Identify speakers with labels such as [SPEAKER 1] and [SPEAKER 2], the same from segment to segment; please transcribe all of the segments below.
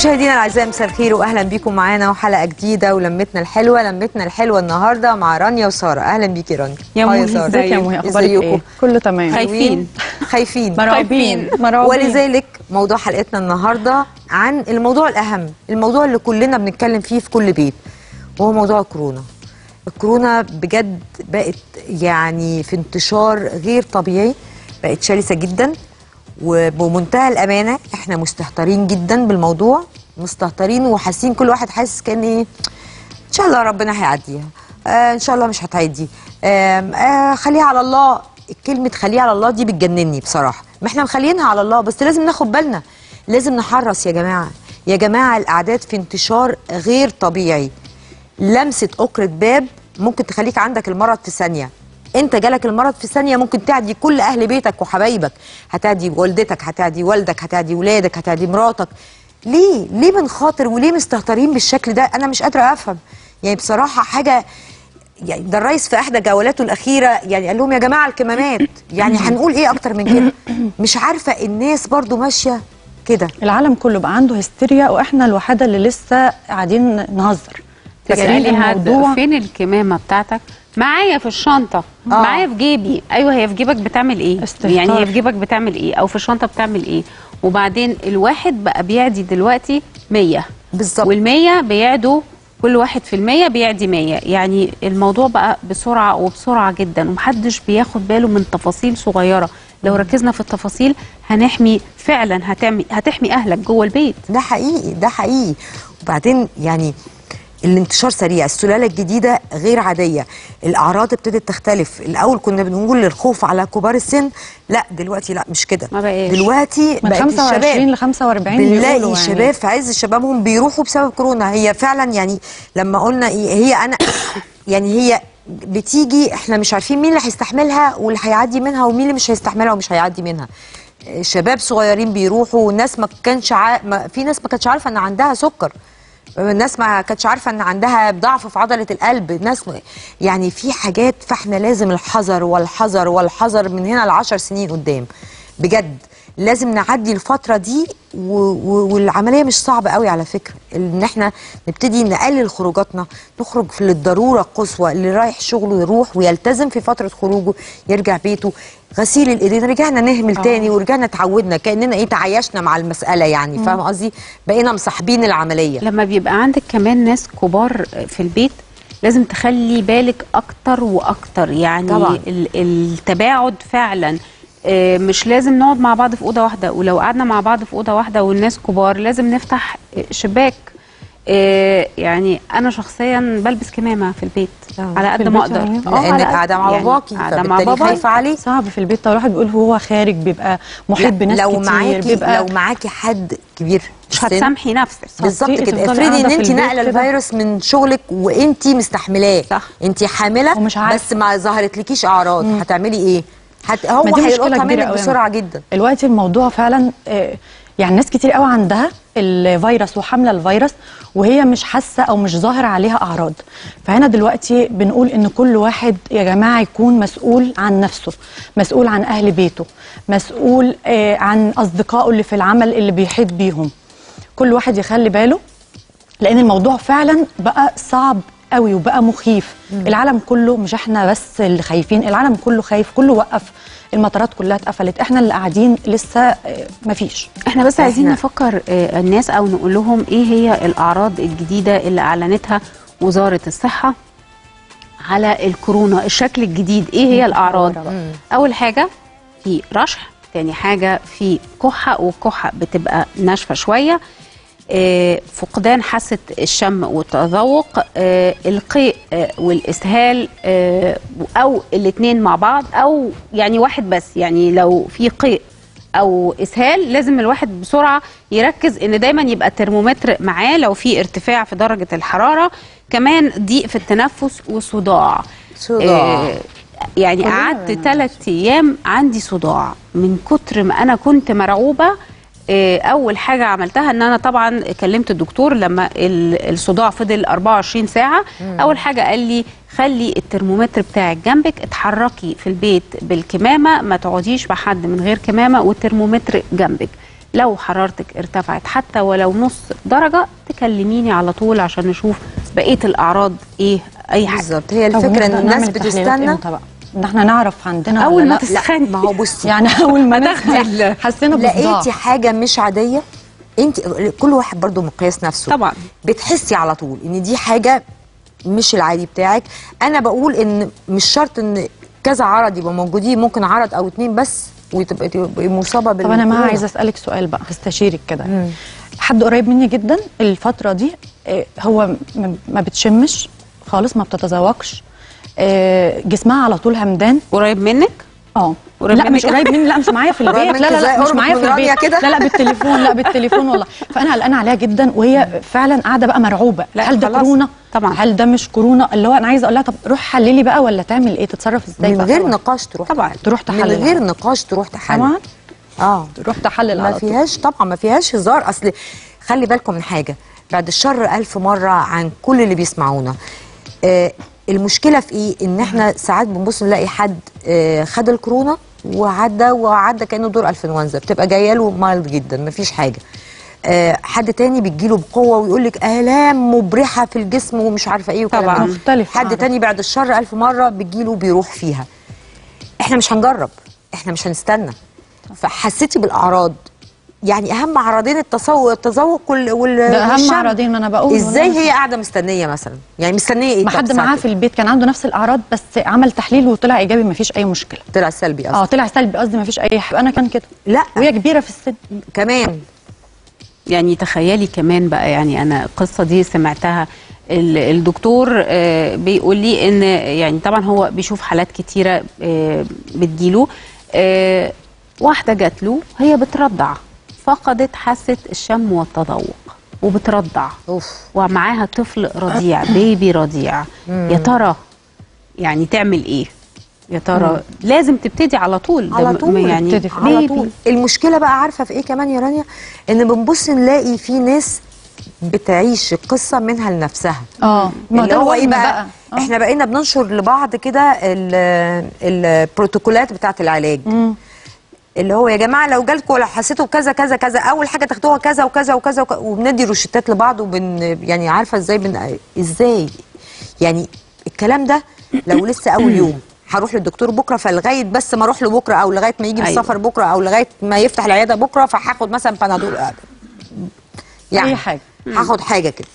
[SPEAKER 1] مشاهدينا الاعزاء مساء الخير واهلا بيكم معانا وحلقه جديده ولمتنا الحلوه لمتنا الحلوه النهارده مع رانيا وساره اهلا بيكي رانيا
[SPEAKER 2] يا
[SPEAKER 1] هاي
[SPEAKER 2] مهي
[SPEAKER 1] سارة.
[SPEAKER 2] ازيك يا مهي اخبارك
[SPEAKER 1] ازيكم؟
[SPEAKER 2] ايه كله تمام
[SPEAKER 3] خايفين.
[SPEAKER 1] خايفين
[SPEAKER 2] مرعوبين
[SPEAKER 1] ولذلك موضوع حلقتنا النهارده عن الموضوع الاهم الموضوع اللي كلنا بنتكلم فيه في كل بيت وهو موضوع الكورونا الكورونا بجد بقت يعني في انتشار غير طبيعي بقت شرسه جدا وبمنتهى الامانه احنا مستهترين جدا بالموضوع مستهترين وحاسين كل واحد حاسس كان ايه ان شاء الله ربنا هيعديها آه ان شاء الله مش هتعدي آه آه خليها على الله كلمه خليها على الله دي بتجنني بصراحه ما احنا مخلينها على الله بس لازم ناخد بالنا لازم نحرص يا جماعه يا جماعه الاعداد في انتشار غير طبيعي لمسه أكرة باب ممكن تخليك عندك المرض في ثانيه انت جالك المرض في ثانيه ممكن تعدي كل اهل بيتك وحبايبك هتعدي والدتك هتعدي والدك هتعدي ولادك هتعدي مراتك ليه ليه بنخاطر وليه مستهترين بالشكل ده انا مش قادره افهم يعني بصراحه حاجه يعني ده الرئيس في احدى جولاته الاخيره يعني قال لهم يا جماعه الكمامات يعني هنقول ايه اكتر من كده مش عارفه الناس برضو ماشيه كده
[SPEAKER 2] العالم كله بقى عنده هستيريا واحنا الوحيده اللي لسه قاعدين نهزر
[SPEAKER 3] تسألي
[SPEAKER 2] يعني
[SPEAKER 3] هاد فين الكمامة بتاعتك معايا في الشنطة
[SPEAKER 1] آه.
[SPEAKER 3] معايا في جيبي أيوة هي في جيبك بتعمل إيه
[SPEAKER 2] استهتار.
[SPEAKER 3] يعني هي في جيبك بتعمل إيه أو في الشنطة بتعمل إيه وبعدين الواحد بقى بيعدي دلوقتي 100
[SPEAKER 1] بالظبط
[SPEAKER 3] والمية بيعدوا كل واحد في المية بيعدي مية يعني الموضوع بقى بسرعة وبسرعة جدا ومحدش بياخد باله من تفاصيل صغيرة لو ركزنا في التفاصيل هنحمي فعلا هتعمي هتحمي أهلك جوه البيت
[SPEAKER 1] ده حقيقي ده حقيقي وبعدين يعني الانتشار سريع السلاله الجديده غير عاديه الاعراض ابتدت تختلف الاول كنا بنقول الخوف على كبار السن لا دلوقتي لا مش كده
[SPEAKER 3] ما بقاش.
[SPEAKER 1] دلوقتي
[SPEAKER 2] من
[SPEAKER 1] بقت
[SPEAKER 2] 25
[SPEAKER 1] الشباب
[SPEAKER 2] ل 45
[SPEAKER 1] بنلاقي
[SPEAKER 2] بيقولوا يعني.
[SPEAKER 1] شباب في عز شبابهم بيروحوا بسبب كورونا هي فعلا يعني لما قلنا إيه هي انا يعني هي بتيجي احنا مش عارفين مين اللي هيستحملها واللي هيعدي منها ومين اللي مش هيستحملها ومش هيعدي منها شباب صغيرين بيروحوا وناس ما كانش ع... ما في ناس ما كانتش عارفه ان عندها سكر الناس ما كانتش عارفه ان عندها ضعف في عضله القلب الناس م... يعني في حاجات فاحنا لازم الحذر والحذر والحذر من هنا لعشر سنين قدام بجد لازم نعدي الفتره دي و... و... والعمليه مش صعبه قوي على فكره ان احنا نبتدي نقلل خروجاتنا نخرج في الضروره القصوى اللي رايح شغله يروح ويلتزم في فتره خروجه يرجع بيته غسيل الايدين رجعنا نهمل تاني ورجعنا اتعودنا كاننا ايه تعايشنا مع المساله يعني فاهم قصدي بقينا مصاحبين العمليه
[SPEAKER 3] لما بيبقى عندك كمان ناس كبار في البيت لازم تخلي بالك اكتر واكتر يعني
[SPEAKER 1] طبعاً.
[SPEAKER 3] ال- التباعد فعلا آه، مش لازم نقعد مع بعض في اوضه واحده ولو قعدنا مع بعض في اوضه واحده والناس كبار لازم نفتح آه، شباك آه، يعني انا شخصيا بلبس كمامه في البيت
[SPEAKER 1] آه.
[SPEAKER 3] على
[SPEAKER 2] في
[SPEAKER 3] قد ما
[SPEAKER 2] البيت
[SPEAKER 3] اقدر
[SPEAKER 2] يعني؟
[SPEAKER 3] آه، على
[SPEAKER 1] لانك
[SPEAKER 3] قد-
[SPEAKER 1] قاعده مع
[SPEAKER 3] يعني
[SPEAKER 1] باباكي
[SPEAKER 3] قاعده مع
[SPEAKER 1] فبالتالي
[SPEAKER 3] بابا
[SPEAKER 1] خايفه عليه
[SPEAKER 2] صعب في البيت طب الواحد بيقول هو خارج بيبقى محيط بناس
[SPEAKER 1] لو
[SPEAKER 2] كتير
[SPEAKER 1] معاكي
[SPEAKER 2] بيبقى
[SPEAKER 1] لو معاكي حد كبير في
[SPEAKER 3] مش
[SPEAKER 1] السن،
[SPEAKER 3] هتسامحي نفسك
[SPEAKER 1] بالظبط
[SPEAKER 2] هتطيقي
[SPEAKER 1] كده
[SPEAKER 2] تفضلي
[SPEAKER 1] افرضي ان
[SPEAKER 2] قاعدة في
[SPEAKER 1] انت
[SPEAKER 2] البيت
[SPEAKER 1] ناقله
[SPEAKER 2] كده.
[SPEAKER 1] الفيروس من شغلك وانت مستحملاه
[SPEAKER 3] صح.
[SPEAKER 1] انت حامله
[SPEAKER 2] ومش عارفة.
[SPEAKER 1] بس ما ظهرتلكيش اعراض هتعملي ايه هت... هو
[SPEAKER 2] ما دي مشكلة
[SPEAKER 1] هيلقطها
[SPEAKER 2] كبيرة
[SPEAKER 1] منك
[SPEAKER 2] قوي.
[SPEAKER 1] بسرعه جدا
[SPEAKER 2] دلوقتي الموضوع فعلا آه، يعني ناس كتير قوي عندها الفيروس وحامله الفيروس وهي مش حاسه او مش ظاهر عليها اعراض فهنا دلوقتي بنقول ان كل واحد يا جماعه يكون مسؤول عن نفسه مسؤول عن اهل بيته مسؤول آه، عن اصدقائه اللي في العمل اللي بيحيط بيهم كل واحد يخلي باله لان الموضوع فعلا بقى صعب قوي وبقى مخيف العالم كله مش احنا بس اللي خايفين العالم كله خايف كله وقف المطارات كلها اتقفلت احنا اللي قاعدين لسه آه، مفيش
[SPEAKER 3] احنا بس عايزين
[SPEAKER 1] إحنا-
[SPEAKER 3] نفكر آه، الناس او نقول لهم ايه هي الاعراض الجديده اللي اعلنتها وزاره الصحه على الكورونا الشكل الجديد ايه هي الاعراض اول حاجه في رشح تاني حاجه في كحه والكحه بتبقى ناشفه شويه آه، فقدان حاسه الشم والتذوق آه، القيء آه، والاسهال آه، او الاثنين مع بعض او يعني واحد بس يعني لو في قيء او اسهال لازم الواحد بسرعه يركز ان دايما يبقى الترمومتر معاه لو في ارتفاع في درجه الحراره كمان ضيق في التنفس وصداع
[SPEAKER 1] صداع.
[SPEAKER 3] آه، يعني
[SPEAKER 2] كلنا
[SPEAKER 3] قعدت
[SPEAKER 2] يعني.
[SPEAKER 3] ثلاث ايام عندي صداع من كتر ما انا كنت مرعوبه آه، اول حاجه عملتها ان انا طبعا كلمت الدكتور لما ال- الصداع فضل 24 ساعه اول حاجه قال لي خلي الترمومتر بتاعك جنبك اتحركي في البيت بالكمامه ما تقعديش مع حد من غير كمامه والترمومتر جنبك لو حرارتك ارتفعت حتى ولو نص درجه تكلميني على طول عشان نشوف بقيه الاعراض ايه اي حاجه
[SPEAKER 1] بالظبط هي
[SPEAKER 2] طب
[SPEAKER 1] الفكره ان
[SPEAKER 2] ونبدأ
[SPEAKER 1] الناس
[SPEAKER 2] نعمل التحليلات
[SPEAKER 1] بتستنى
[SPEAKER 2] امتى بقى ان احنا نعرف عندنا
[SPEAKER 3] أول
[SPEAKER 2] ولا
[SPEAKER 3] ما
[SPEAKER 2] لا؟
[SPEAKER 3] تس-
[SPEAKER 1] لا
[SPEAKER 3] سخني.
[SPEAKER 1] ما هو بصي
[SPEAKER 2] يعني اول ما
[SPEAKER 3] هتاخدي
[SPEAKER 2] ناخد
[SPEAKER 3] ال-
[SPEAKER 2] حسينا بصداع
[SPEAKER 1] لقيتي حاجه مش عاديه انت كل واحد برضو مقياس نفسه
[SPEAKER 3] طبعا
[SPEAKER 1] بتحسي على طول ان دي حاجه مش العادي بتاعك انا بقول ان مش شرط ان كذا عرض يبقى موجودين ممكن عرض او اتنين بس وتبقى تبقى مصابه
[SPEAKER 2] طب انا ما
[SPEAKER 1] بالكورونا.
[SPEAKER 2] عايزه اسالك سؤال بقى هستشيرك كده حد قريب مني جدا الفتره دي آه، هو م- ما بتشمش خالص ما بتتذوقش آه، جسمها على طول همدان
[SPEAKER 3] قريب منك
[SPEAKER 2] اه
[SPEAKER 3] قريب
[SPEAKER 2] لا مش
[SPEAKER 3] منك؟
[SPEAKER 2] قريب مني لا مش معايا في
[SPEAKER 1] قريب
[SPEAKER 2] البيت لا
[SPEAKER 1] منك
[SPEAKER 2] لا
[SPEAKER 1] زي
[SPEAKER 2] لا مش
[SPEAKER 1] قربك
[SPEAKER 2] معايا
[SPEAKER 1] من
[SPEAKER 2] في
[SPEAKER 1] رانيا
[SPEAKER 2] البيت
[SPEAKER 1] كده؟
[SPEAKER 2] لا لا بالتليفون لا بالتليفون والله فانا قلقانه عليها جدا وهي فعلا قاعده بقى مرعوبه
[SPEAKER 3] لا،
[SPEAKER 2] هل ده
[SPEAKER 3] خلاص.
[SPEAKER 2] كورونا
[SPEAKER 3] طبعا.
[SPEAKER 2] هل ده مش كورونا اللي هو انا عايزه اقول لها طب روح حللي بقى ولا تعمل ايه تتصرف ازاي
[SPEAKER 1] من
[SPEAKER 2] بقى
[SPEAKER 1] غير
[SPEAKER 2] طبعاً.
[SPEAKER 1] نقاش تروح
[SPEAKER 3] طبعاً.
[SPEAKER 1] تحلل.
[SPEAKER 2] تروح
[SPEAKER 1] من
[SPEAKER 2] تحلل.
[SPEAKER 1] غير نقاش تروح تحلل
[SPEAKER 2] طبعا
[SPEAKER 1] اه
[SPEAKER 2] تروح تحلل
[SPEAKER 1] ما
[SPEAKER 2] على طول
[SPEAKER 1] فيهاش طبعا ما فيهاش هزار اصل خلي بالكم من حاجه بعد الشر ألف مرة عن كل اللي بيسمعونا آه المشكلة في ايه ان احنا ساعات بنبص نلاقي حد آه خد الكورونا وعدى وعدى كأنه دور انفلونزا بتبقى جاية له مايلد جدا ما فيش حاجة آه حد تاني بتجيله بقوة ويقول لك آلام مبرحة في الجسم ومش عارفة ايه وكلام
[SPEAKER 3] طبعاً.
[SPEAKER 1] ده.
[SPEAKER 2] مختلف
[SPEAKER 1] حد
[SPEAKER 2] أعرف.
[SPEAKER 1] تاني بعد الشر ألف مرة بتجيله بيروح فيها احنا مش هنجرب احنا مش هنستنى فحسيتي بالاعراض يعني اهم عرضين التسوق التذوق وال وال
[SPEAKER 2] ده اهم
[SPEAKER 1] والشم.
[SPEAKER 2] عرضين ما انا بقول
[SPEAKER 1] ازاي
[SPEAKER 2] والله.
[SPEAKER 1] هي قاعده مستنيه مثلا يعني مستنيه ايه
[SPEAKER 2] ما
[SPEAKER 1] طب
[SPEAKER 2] حد معاه
[SPEAKER 1] ساعتك؟
[SPEAKER 2] في البيت كان عنده نفس الاعراض بس عمل تحليل وطلع ايجابي ما فيش اي مشكله
[SPEAKER 1] طلع سلبي
[SPEAKER 2] اه
[SPEAKER 1] اصلا
[SPEAKER 2] طلع سلبي قصدي ما فيش اي حاجه انا كان كده
[SPEAKER 1] لا
[SPEAKER 2] وهي كبيره في السن
[SPEAKER 1] كمان
[SPEAKER 3] يعني تخيلي كمان بقى يعني انا القصه دي سمعتها ال- الدكتور آه، بيقول لي ان يعني طبعا هو بيشوف حالات كتيره آه، بتجيله آه، واحده جات له هي بترضع فقدت حاسه الشم والتذوق وبترضع
[SPEAKER 1] اوف
[SPEAKER 3] ومعاها طفل رضيع بيبي رضيع يا ترى يعني تعمل ايه يا ترى لازم تبتدي على طول ده
[SPEAKER 1] على
[SPEAKER 3] م-
[SPEAKER 1] طول
[SPEAKER 3] يعني
[SPEAKER 2] تبتدي في-
[SPEAKER 1] على
[SPEAKER 3] بيبي.
[SPEAKER 1] طول المشكله بقى عارفه في ايه كمان يا رانيا ان بنبص نلاقي في ناس بتعيش القصه منها لنفسها
[SPEAKER 2] اه ما
[SPEAKER 1] اللي
[SPEAKER 2] ده
[SPEAKER 1] هو ايه
[SPEAKER 2] الوهم
[SPEAKER 1] بقى,
[SPEAKER 2] آه.
[SPEAKER 1] احنا بقينا بننشر لبعض كده ال- البروتوكولات بتاعه العلاج
[SPEAKER 2] مم.
[SPEAKER 1] اللي هو يا جماعه لو جالكم لو حسيتوا كذا كذا كذا اول حاجه تاخدوها كذا وكذا وكذا, وكذا وبندي روشتات لبعض وبن يعني عارفه ازاي بن ازاي يعني الكلام ده لو لسه اول يوم هروح للدكتور بكره فلغايه بس ما اروح له بكره او لغايه ما يجي من
[SPEAKER 3] أيوة.
[SPEAKER 1] السفر بكره او لغايه ما يفتح العياده بكره فهاخد مثلا بنادول يعني
[SPEAKER 2] أي حاجة.
[SPEAKER 1] هاخد حاجه كده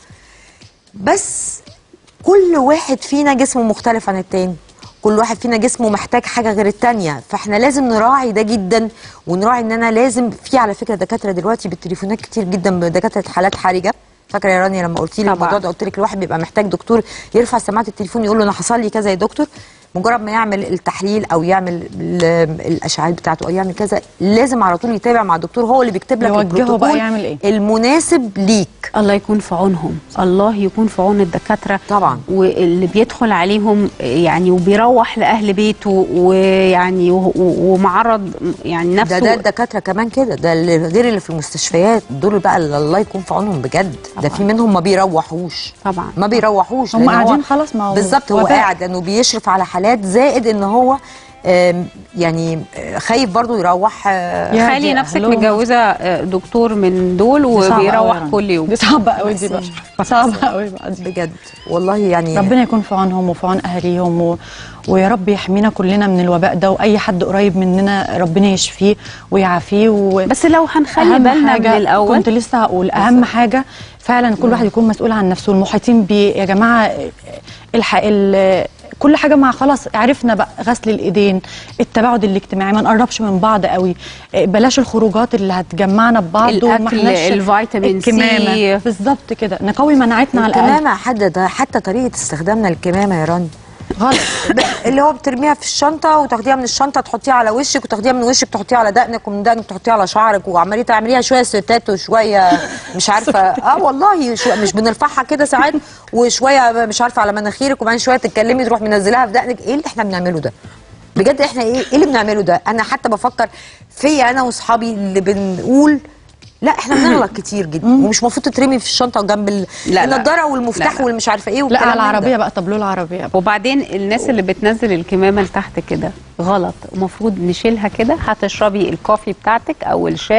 [SPEAKER 1] بس كل واحد فينا جسمه مختلف عن التاني كل واحد فينا جسمه محتاج حاجه غير التانيه فاحنا لازم نراعي ده جدا ونراعي ان انا لازم في على فكره دكاتره دلوقتي بالتليفونات كتير جدا بدكاتره حالات حرجه فاكره يا رانيا لما قلت لي
[SPEAKER 3] طبعاً.
[SPEAKER 1] الموضوع ده قلت لك الواحد بيبقى محتاج دكتور يرفع سماعه التليفون يقول له انا حصل لي كذا يا دكتور مجرد ما يعمل التحليل او يعمل ال- الاشعاعات بتاعته او يعمل كذا لازم على طول يتابع مع الدكتور هو اللي بيكتب لك
[SPEAKER 2] يوجهه بقى
[SPEAKER 1] البروتوكول
[SPEAKER 2] يعمل إيه.
[SPEAKER 1] المناسب ليك
[SPEAKER 3] الله يكون في عونهم الله يكون في عون الدكاترة
[SPEAKER 1] طبعا.
[SPEAKER 3] واللي بيدخل عليهم يعني وبيروح لأهل بيته ويعني و- و- ومعرض يعني
[SPEAKER 1] ده
[SPEAKER 3] نفسه
[SPEAKER 1] ده الدكاتره كمان كده ده اللي غير اللي في المستشفيات دول بقى اللي الله يكون في عونهم بجد ده في منهم ما بيروحوش
[SPEAKER 3] طبعا
[SPEAKER 1] ما بيروحوش
[SPEAKER 2] هم
[SPEAKER 1] لأن هو-
[SPEAKER 2] قاعدين خلاص، ما هو
[SPEAKER 1] بالظبط هو
[SPEAKER 2] وباء.
[SPEAKER 1] قاعد لانه بيشرف على حالات زائد ان هو آم، يعني آه، خايف برضو يروح آه،
[SPEAKER 2] يا
[SPEAKER 3] خلي
[SPEAKER 2] دي
[SPEAKER 3] نفسك
[SPEAKER 2] أهلهم.
[SPEAKER 3] متجوزة آه، دكتور من دول
[SPEAKER 2] دي صعبة أوي يا
[SPEAKER 3] وبيروح
[SPEAKER 2] رنا.
[SPEAKER 3] كل يوم
[SPEAKER 2] دي صعبه قوي دي بقى صعبه قوي بقى دي
[SPEAKER 1] بجد والله يعني
[SPEAKER 2] ربنا يكون في عونهم وفي عون اهاليهم و... ويا رب يحمينا كلنا من الوباء ده واي حد قريب مننا ربنا يشفيه ويعافيه و...
[SPEAKER 3] بس لو هنخلي
[SPEAKER 2] أهم
[SPEAKER 3] بالنا من
[SPEAKER 2] حاجة
[SPEAKER 3] الأول
[SPEAKER 2] كنت لسه هقول اهم حاجه فعلا كل واحد يكون مسؤول عن نفسه المحيطين بيه يا جماعه الحق ال... كل حاجه مع خلاص عرفنا بقى غسل الايدين التباعد الاجتماعي ما نقربش من بعض قوي بلاش الخروجات اللي هتجمعنا ببعض وما
[SPEAKER 3] الأكل،
[SPEAKER 2] احناش-
[SPEAKER 3] الفيتامين سي.
[SPEAKER 2] الكمامة. بالظبط كده نقوي مناعتنا على الاقل
[SPEAKER 1] الكمامه حد ده حتى طريقه استخدامنا للكمامه يا رانيا
[SPEAKER 2] غلط
[SPEAKER 1] ب- اللي هو بترميها في الشنطه وتاخديها من الشنطه تحطيها على وشك وتاخديها من وشك تحطيها على دقنك ومن دقنك تحطيها على شعرك وعماليه تعمليها شويه ستات وشويه مش عارفه اه والله شو مش بنرفعها كده ساعات وشويه مش عارفه على مناخيرك وبعدين شويه تتكلمي تروح منزلاها في دقنك ايه اللي احنا بنعمله ده بجد احنا ايه ايه اللي بنعمله ده انا حتى بفكر فيا انا واصحابي اللي بنقول لا احنا بنغلط كتير جدا ومش المفروض تترمي في الشنطه جنب ال-
[SPEAKER 3] لا، لا.
[SPEAKER 1] النضاره والمفتاح
[SPEAKER 3] لا، لا.
[SPEAKER 1] والمش عارفه ايه
[SPEAKER 2] لا
[SPEAKER 1] والكلام
[SPEAKER 2] على
[SPEAKER 1] من ده.
[SPEAKER 2] العربيه بقى طب له العربيه بقى.
[SPEAKER 3] وبعدين الناس اللي بتنزل الكمامه لتحت كده غلط المفروض نشيلها كده هتشربي الكوفي بتاعتك او الشاي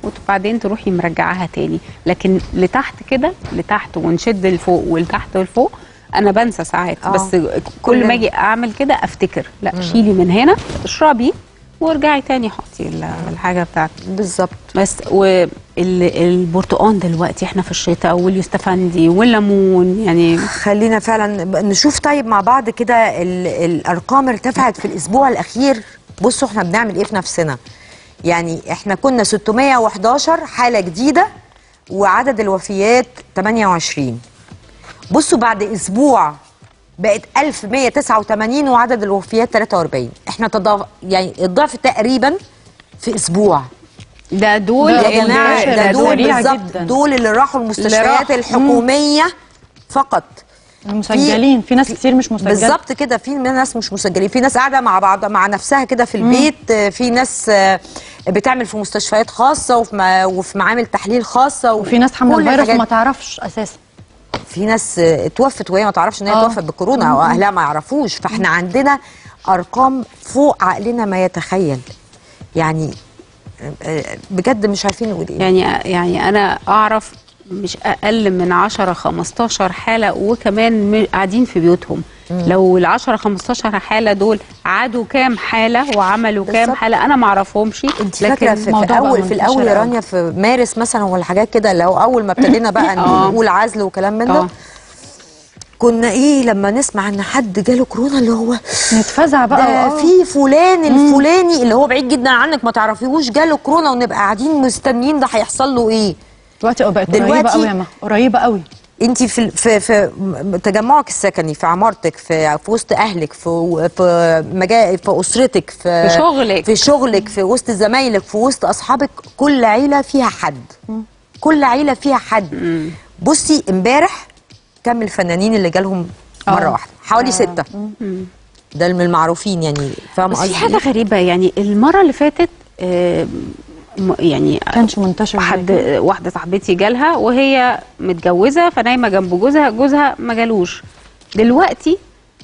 [SPEAKER 3] وبعدين تروحي مرجعاها تاني لكن لتحت كده لتحت ونشد لفوق ولتحت ولفوق انا بنسى ساعات
[SPEAKER 1] آه.
[SPEAKER 3] بس كل
[SPEAKER 1] كلنا.
[SPEAKER 3] ما اجي اعمل كده افتكر لا شيلي من هنا اشربي وارجعي تاني حطي ال- الحاجه بتاعتك
[SPEAKER 1] بالظبط
[SPEAKER 3] بس والبرتقان دلوقتي احنا في الشتاء واليوستفندي والليمون يعني
[SPEAKER 1] خلينا فعلا ب- نشوف طيب مع بعض كده ال- الارقام ارتفعت في الاسبوع الاخير بصوا احنا بنعمل ايه في نفسنا يعني احنا كنا 611 حاله جديده وعدد الوفيات 28 بصوا بعد اسبوع بقت 1189 وعدد الوفيات 43 احنا تضاف يعني الضعف تقريبا في اسبوع
[SPEAKER 3] ده دول
[SPEAKER 2] ده
[SPEAKER 1] يا جماعه
[SPEAKER 2] ده
[SPEAKER 1] ده دول
[SPEAKER 2] سريع
[SPEAKER 1] بالظبط
[SPEAKER 2] جداً.
[SPEAKER 1] دول اللي راحوا المستشفيات
[SPEAKER 3] راحوا.
[SPEAKER 1] الحكوميه فقط
[SPEAKER 2] مسجلين في ناس كتير مش مسجله
[SPEAKER 1] بالظبط كده في ناس مش مسجلين في ناس قاعده مع بعض مع نفسها كده في البيت آه، في ناس آه، بتعمل في مستشفيات خاصه وفي ما- وفي معامل تحليل خاصه
[SPEAKER 2] وفي ناس حامله
[SPEAKER 1] كل
[SPEAKER 2] الفيروس
[SPEAKER 1] الحاجات
[SPEAKER 2] وما تعرفش اساسا
[SPEAKER 1] في ناس آه، اتوفت وهي ما تعرفش ان هي
[SPEAKER 2] آه.
[SPEAKER 1] توفت بالكورونا او اهلها ما يعرفوش فاحنا عندنا ارقام فوق عقلنا ما يتخيل يعني آه، بجد مش عارفين نقول ايه
[SPEAKER 3] يعني يعني انا اعرف مش اقل من 10 15 حاله وكمان م- قاعدين في بيوتهم لو ال 10 15 حاله دول عادوا كام حاله وعملوا كام
[SPEAKER 1] بالظبط.
[SPEAKER 3] حاله انا ما اعرفهمش
[SPEAKER 1] انت فاكره في, في
[SPEAKER 2] الموضوع بقى
[SPEAKER 1] اول في الاول يا
[SPEAKER 2] منتشر
[SPEAKER 1] رانيا في مارس مثلا ولا حاجات كده لو اول ما ابتدينا بقى
[SPEAKER 3] آه.
[SPEAKER 1] نقول عزل وكلام من ده
[SPEAKER 3] آه.
[SPEAKER 1] كنا ايه لما نسمع ان حد جاله كورونا اللي هو
[SPEAKER 2] نتفزع بقى
[SPEAKER 1] ده
[SPEAKER 2] وآه.
[SPEAKER 1] في فلان الفلاني اللي هو بعيد جدا عنك ما تعرفيهوش جاله كورونا ونبقى قاعدين مستنيين ده هيحصل له ايه
[SPEAKER 2] دلوقتي بقت قريبه
[SPEAKER 1] دلوقتي-
[SPEAKER 2] قوي يا ما قريبه قوي
[SPEAKER 1] انت في في في م- تجمعك السكني في عمارتك في في وسط اهلك في في مجا في اسرتك في
[SPEAKER 3] في شغلك.
[SPEAKER 1] في شغلك في وسط زمايلك في وسط اصحابك كل عيله فيها حد كل عيله فيها حد بصي امبارح كم الفنانين اللي جالهم مره
[SPEAKER 2] آه.
[SPEAKER 1] واحده حوالي ستة ده من المعروفين يعني فاهم
[SPEAKER 3] بس في
[SPEAKER 1] قصدي
[SPEAKER 3] حاجه
[SPEAKER 1] إيه؟
[SPEAKER 3] غريبه يعني المره اللي فاتت آه، م- يعني
[SPEAKER 2] كانش منتشر زي
[SPEAKER 3] حد
[SPEAKER 2] كده.
[SPEAKER 3] واحده صاحبتي جالها وهي متجوزه فنايمه جنب جوزها جوزها ما جالوش دلوقتي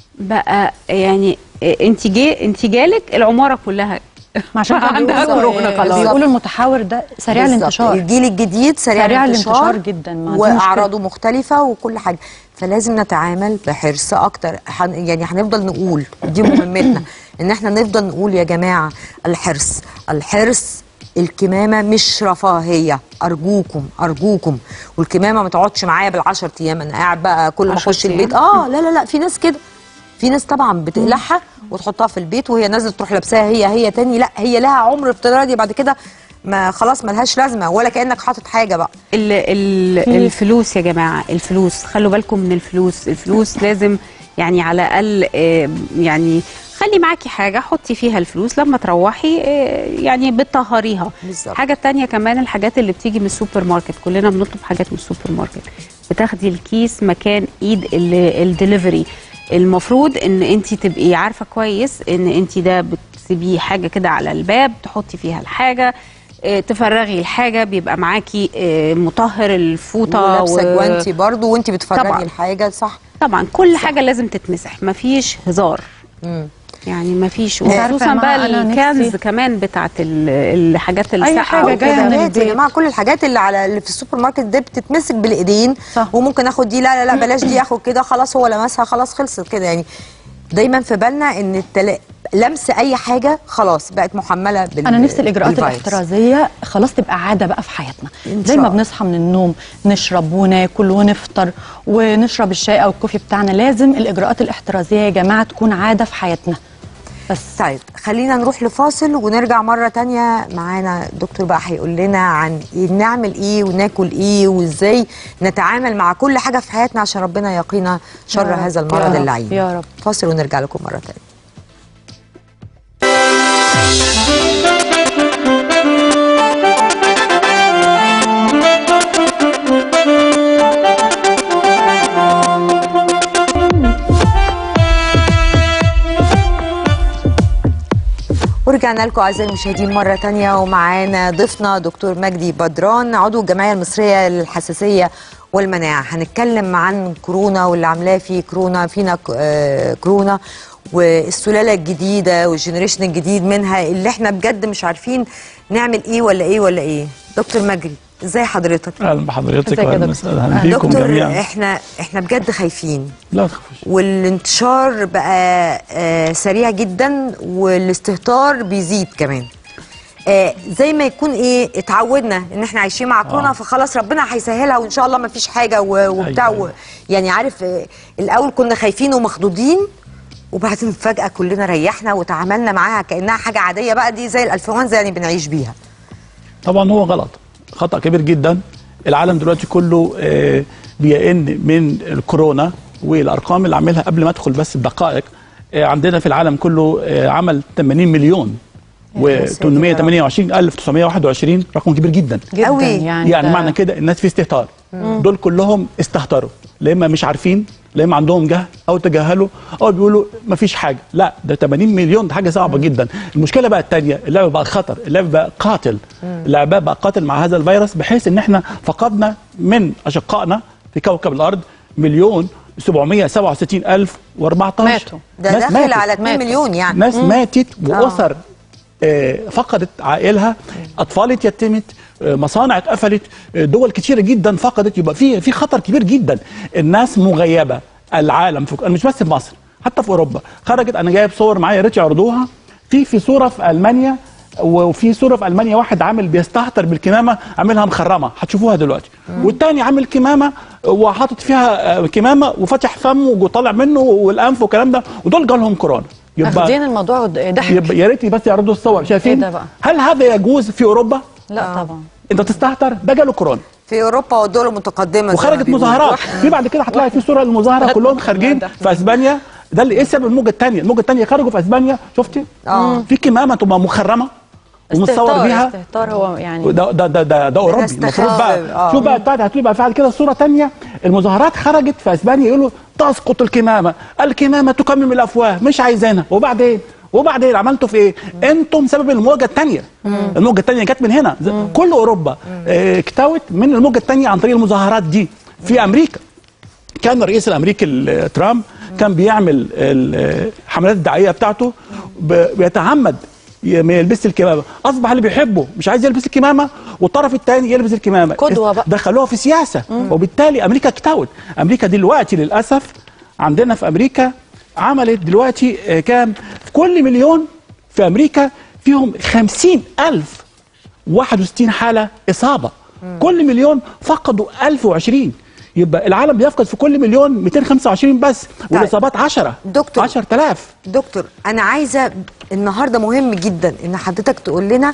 [SPEAKER 3] بقى يعني انت جي انت جالك العماره كلها
[SPEAKER 2] ما عشان كده
[SPEAKER 3] عندها
[SPEAKER 2] بيقولوا-
[SPEAKER 3] كورونا خلاص.
[SPEAKER 2] بيقولوا المتحور ده سريع
[SPEAKER 1] بالظبط.
[SPEAKER 2] الانتشار
[SPEAKER 1] الجيل الجديد سريع,
[SPEAKER 2] سريع
[SPEAKER 1] الانتشار,
[SPEAKER 2] الانتشار جداً، ما دي
[SPEAKER 1] واعراضه مختلفه وكل حاجه فلازم نتعامل بحرص اكتر حن يعني هنفضل نقول دي مهمتنا ان احنا نفضل نقول يا جماعه الحرص الحرص الكمامه مش رفاهيه ارجوكم ارجوكم والكمامه ما تقعدش معايا بالعشر ايام انا قاعد بقى كل ما
[SPEAKER 3] عشر
[SPEAKER 1] اخش
[SPEAKER 3] أيام؟
[SPEAKER 1] البيت اه لا لا لا في ناس كده في ناس طبعا بتقلعها وتحطها في البيت وهي نازله تروح لابساها هي هي تاني لا هي لها عمر افتراضي بعد كده ما خلاص ملهاش لازمه ولا كانك حاطط حاجه بقى
[SPEAKER 3] ال ال الفلوس يا جماعه الفلوس خلوا بالكم من الفلوس الفلوس لازم يعني على الاقل آه، يعني خلي معاكي حاجه حطي فيها الفلوس لما تروحي آه، يعني بتطهريها
[SPEAKER 1] بالظبط.
[SPEAKER 3] حاجه تانية كمان الحاجات اللي بتيجي من السوبر ماركت كلنا بنطلب حاجات من السوبر ماركت بتاخدي الكيس مكان ايد الدليفري المفروض ان انت تبقي عارفه كويس ان انت ده بتسيبيه حاجه كده على الباب تحطي فيها الحاجه آه، تفرغي الحاجه بيبقى معاكي آه، مطهر الفوطه
[SPEAKER 1] ولابسه
[SPEAKER 3] و-
[SPEAKER 1] جوانتي برضو وانت بتفرجي
[SPEAKER 3] طبعاً.
[SPEAKER 1] الحاجه صح
[SPEAKER 3] طبعا كل حاجه لازم تتمسح مفيش هزار
[SPEAKER 1] مم.
[SPEAKER 3] يعني مفيش
[SPEAKER 2] عارفة يا
[SPEAKER 3] وخصوصا
[SPEAKER 2] جماعة
[SPEAKER 3] بقى
[SPEAKER 2] أنا
[SPEAKER 3] الكنز
[SPEAKER 2] نفسي-
[SPEAKER 3] كمان بتاعت ال- الحاجات
[SPEAKER 2] أي
[SPEAKER 3] الساقعه
[SPEAKER 2] حاجة جاية
[SPEAKER 3] وكده.
[SPEAKER 2] من
[SPEAKER 1] الحاجات يا
[SPEAKER 2] البيت.
[SPEAKER 1] جماعه كل الحاجات اللي على اللي في السوبر ماركت دي بتتمسك بالايدين
[SPEAKER 2] صح.
[SPEAKER 1] وممكن اخد دي لا لا لا بلاش دي اخد كده خلاص هو لمسها خلاص خلصت كده يعني دايما في بالنا ان التلا... لمس اي حاجه خلاص بقت محمله بال
[SPEAKER 2] انا نفسي الاجراءات
[SPEAKER 1] بالفيروس.
[SPEAKER 2] الاحترازيه خلاص تبقى عاده بقى في حياتنا
[SPEAKER 1] إن
[SPEAKER 2] زي
[SPEAKER 1] شاء
[SPEAKER 2] ما
[SPEAKER 1] الله.
[SPEAKER 2] بنصحى من النوم نشرب وناكل ونفطر ونشرب الشاي او الكوفي بتاعنا لازم الاجراءات الاحترازيه يا جماعه تكون عاده في حياتنا بس
[SPEAKER 1] طيب خلينا نروح لفاصل ونرجع مرة تانية معانا الدكتور بقى هيقول لنا عن إيه نعمل ايه وناكل ايه وازاي نتعامل مع كل حاجة في حياتنا عشان ربنا يقينا شر
[SPEAKER 2] يا رب،
[SPEAKER 1] هذا
[SPEAKER 2] يا
[SPEAKER 1] المرض
[SPEAKER 2] رب،
[SPEAKER 1] اللعين
[SPEAKER 2] يا رب.
[SPEAKER 1] فاصل ونرجع لكم مرة تانية ورجعنا لكم اعزائي المشاهدين مره تانية ومعانا ضيفنا دكتور مجدي بدران عضو الجمعيه المصريه للحساسيه والمناعه هنتكلم عن كورونا واللي عاملاه في كورونا فينا ك- آه، كورونا والسلاله الجديده والجنريشن الجديد منها اللي احنا بجد مش عارفين نعمل ايه ولا ايه ولا ايه دكتور مجري ازاي حضرتك
[SPEAKER 4] اهلا بحضرتك
[SPEAKER 2] ازيك يا
[SPEAKER 4] واهلا
[SPEAKER 2] دكتور؟
[SPEAKER 4] وسهلا بيكم
[SPEAKER 1] دكتور
[SPEAKER 4] جميعا
[SPEAKER 1] احنا احنا بجد خايفين
[SPEAKER 4] لا تخافوش
[SPEAKER 1] والانتشار بقى آه، سريع جدا والاستهتار بيزيد كمان آه، زي ما يكون ايه اتعودنا ان احنا عايشين مع كورونا
[SPEAKER 4] آه.
[SPEAKER 1] فخلاص ربنا هيسهلها وان شاء الله ما فيش حاجه و- وبتاع
[SPEAKER 4] أيوة،
[SPEAKER 1] و-
[SPEAKER 4] أيوة.
[SPEAKER 1] يعني عارف آه، الاول كنا خايفين ومخضوضين وبعدين فجاه كلنا ريحنا وتعاملنا معاها كانها حاجه عاديه بقى دي زي الانفلونزا يعني بنعيش بيها
[SPEAKER 4] طبعا هو غلط خطا كبير جدا العالم دلوقتي كله آه، بيئن من الكورونا والارقام اللي عاملها قبل ما ادخل بس بدقائق آه، عندنا في العالم كله آه، عمل 80 مليون و
[SPEAKER 1] يا ساتر يا رب.
[SPEAKER 4] 828 الف 921 رقم كبير جدا
[SPEAKER 2] جدا
[SPEAKER 1] قوي.
[SPEAKER 2] يعني
[SPEAKER 4] يعني
[SPEAKER 2] ده-
[SPEAKER 4] معنى كده الناس في استهتار دول كلهم استهتروا لا اما مش عارفين لا اما عندهم جهل او تجاهلوا او بيقولوا ما فيش حاجه لا ده 80 مليون ده حاجه صعبه جدا المشكله بقى الثانيه اللعبه بقى خطر اللعبه بقى قاتل اللعبه بقى قاتل مع هذا الفيروس بحيث ان احنا فقدنا من اشقائنا في كوكب الارض مليون 767 الف و14
[SPEAKER 2] ماتوا.
[SPEAKER 1] ده
[SPEAKER 4] ناس
[SPEAKER 1] داخل
[SPEAKER 4] ماتت.
[SPEAKER 1] على 2
[SPEAKER 2] ماتت.
[SPEAKER 1] مليون يعني
[SPEAKER 4] ناس ماتت واسر آه، فقدت عائلها اطفال اتيتمت آه، مصانع اتقفلت آه، دول كتيره جدا فقدت يبقى في في خطر كبير جدا الناس مغيبه العالم في أنا مش بس في مصر حتى في اوروبا خرجت انا جايب صور معايا يا ريت يعرضوها في في صوره في المانيا وفي صوره في المانيا واحد عامل بيستهتر بالكمامه عاملها مخرمه هتشوفوها دلوقتي والتاني عامل كمامه وحاطط فيها آه، كمامه وفتح فمه وطالع منه والانف والكلام ده ودول جالهم كورونا
[SPEAKER 2] اخدين الموضوع ضحك
[SPEAKER 4] يبقى يا ريت بس يعرضوا الصور شايفين
[SPEAKER 2] إيه ده بقى؟
[SPEAKER 4] هل هذا يجوز في اوروبا
[SPEAKER 2] لا طبعا
[SPEAKER 4] انت تستهتر ده جاله كورونا
[SPEAKER 1] في اوروبا والدول المتقدمه زي ما
[SPEAKER 4] وخرجت
[SPEAKER 1] بيقولوا.
[SPEAKER 4] مظاهرات في بعد كده هتلاقي في صوره المظاهره كلهم خارجين في اسبانيا ده اللي ايه سبب الموجه الثانيه الموجه الثانيه خرجوا في اسبانيا شفتي
[SPEAKER 1] آه.
[SPEAKER 4] في كمامه تبقى مخرمه ومتصور
[SPEAKER 2] استهتار
[SPEAKER 4] بيها
[SPEAKER 2] استهتار هو يعني
[SPEAKER 4] ده ده ده ده, ده اوروبي
[SPEAKER 1] استخفاف،
[SPEAKER 4] المفروض بقى
[SPEAKER 1] آه.
[SPEAKER 4] شوف بقى بتاعت هتلاقي بقى فعل كده صوره تانية المظاهرات خرجت في اسبانيا يقولوا تسقط الكمامه الكمامه تكمم الافواه مش عايزينها وبعدين وبعدين عملتوا في ايه؟ انتم سبب الموجه الثانيه الموجه الثانيه جت من هنا ز- كل اوروبا آه، اكتوت من الموجه الثانيه عن طريق المظاهرات دي في امريكا كان الرئيس الامريكي ال- ترامب كان بيعمل ال- الحملات الدعائيه بتاعته ب- بيتعمد ي- ما يلبسش الكمامه اصبح اللي بيحبه مش عايز يلبس الكمامه والطرف الثاني يلبس الكمامه
[SPEAKER 2] قدوة بقى.
[SPEAKER 4] دخلوها في سياسه وبالتالي امريكا اكتوت امريكا دلوقتي للاسف عندنا في امريكا عملت دلوقتي آه، كام في كل مليون في امريكا فيهم خمسين الف 61 حاله اصابه كل مليون فقدوا 1020 يبقى العالم بيفقد في كل مليون 225 بس والاصابات 10
[SPEAKER 1] دكتور.
[SPEAKER 4] 10000
[SPEAKER 1] دكتور انا عايزه النهارده مهم جدا ان حضرتك تقول لنا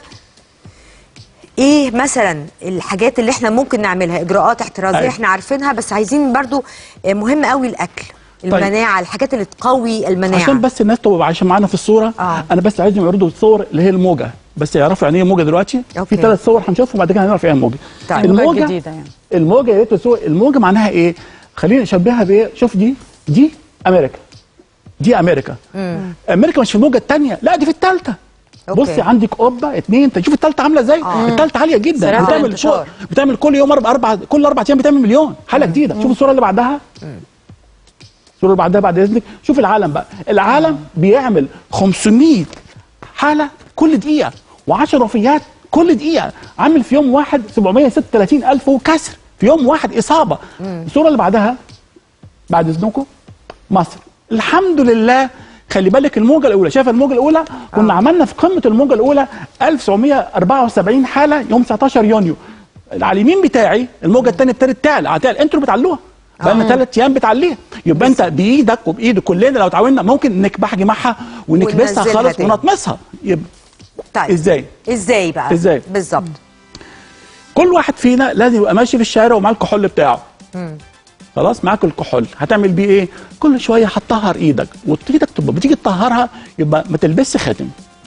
[SPEAKER 1] ايه مثلا الحاجات اللي احنا ممكن نعملها اجراءات احترازيه
[SPEAKER 4] أيوة.
[SPEAKER 1] احنا عارفينها بس عايزين برضو آه، مهم قوي الاكل المناعه الحاجات اللي تقوي المناعه
[SPEAKER 4] عشان بس الناس تبقى عايشه معانا في الصوره
[SPEAKER 1] آه.
[SPEAKER 4] انا بس عايزهم يعرضوا الصور اللي هي الموجه بس يعرفوا يعني ايه موجه دلوقتي
[SPEAKER 1] أوكي.
[SPEAKER 4] في ثلاث صور هنشوفهم وبعد كده هنعرف ايه الموجه
[SPEAKER 1] طيب.
[SPEAKER 2] الموجة الجديدة يعني.
[SPEAKER 4] الموجه يا ريت الصور الموجه معناها ايه خلينا نشبهها بايه شوف دي دي امريكا دي امريكا امريكا مش في الموجه الثانيه لا دي في الثالثه
[SPEAKER 1] أوكي.
[SPEAKER 4] بصي عندك قبه اثنين انت شوف الثالثه عامله ازاي
[SPEAKER 1] آه.
[SPEAKER 4] الثالثه عاليه جدا
[SPEAKER 2] سريعة
[SPEAKER 4] بتعمل
[SPEAKER 2] الانتشار.
[SPEAKER 4] كل بتعمل كل يوم اربع اربع كل اربع ايام بتعمل مليون حاله جديده شوف الصوره اللي بعدها الصوره اللي بعدها بعد اذنك شوف العالم بقى العالم بيعمل 500 حاله كل دقيقه و10 وفيات كل دقيقه عامل في يوم واحد 736 الف وكسر في يوم واحد اصابه الصوره اللي بعدها بعد اذنكم مصر الحمد لله خلي بالك الموجه الاولى شايف الموجه الاولى كنا عملنا في قمه الموجه الاولى 1974 حاله يوم 19 يونيو على اليمين بتاعي الموجه الثانيه ابتدت تعلى هتعلى انتوا اللي بتعلوها بقى لنا ثلاث ايام بتعليها يبقى انت بايدك وبايد كلنا لو تعاوننا ممكن نكبح جماعها ونكبسها
[SPEAKER 1] وننزلها
[SPEAKER 4] خالص
[SPEAKER 1] تاني.
[SPEAKER 4] ونطمسها يبقى
[SPEAKER 1] طيب
[SPEAKER 4] ازاي
[SPEAKER 1] ازاي بقى
[SPEAKER 4] إزاي؟
[SPEAKER 1] بالظبط
[SPEAKER 4] كل واحد فينا لازم يبقى ماشي في الشارع ومعاه الكحول بتاعه خلاص معاك الكحول هتعمل بيه ايه كل شويه هتطهر ايدك وايدك تبقى بتيجي تطهرها يبقى ما تلبسش خاتم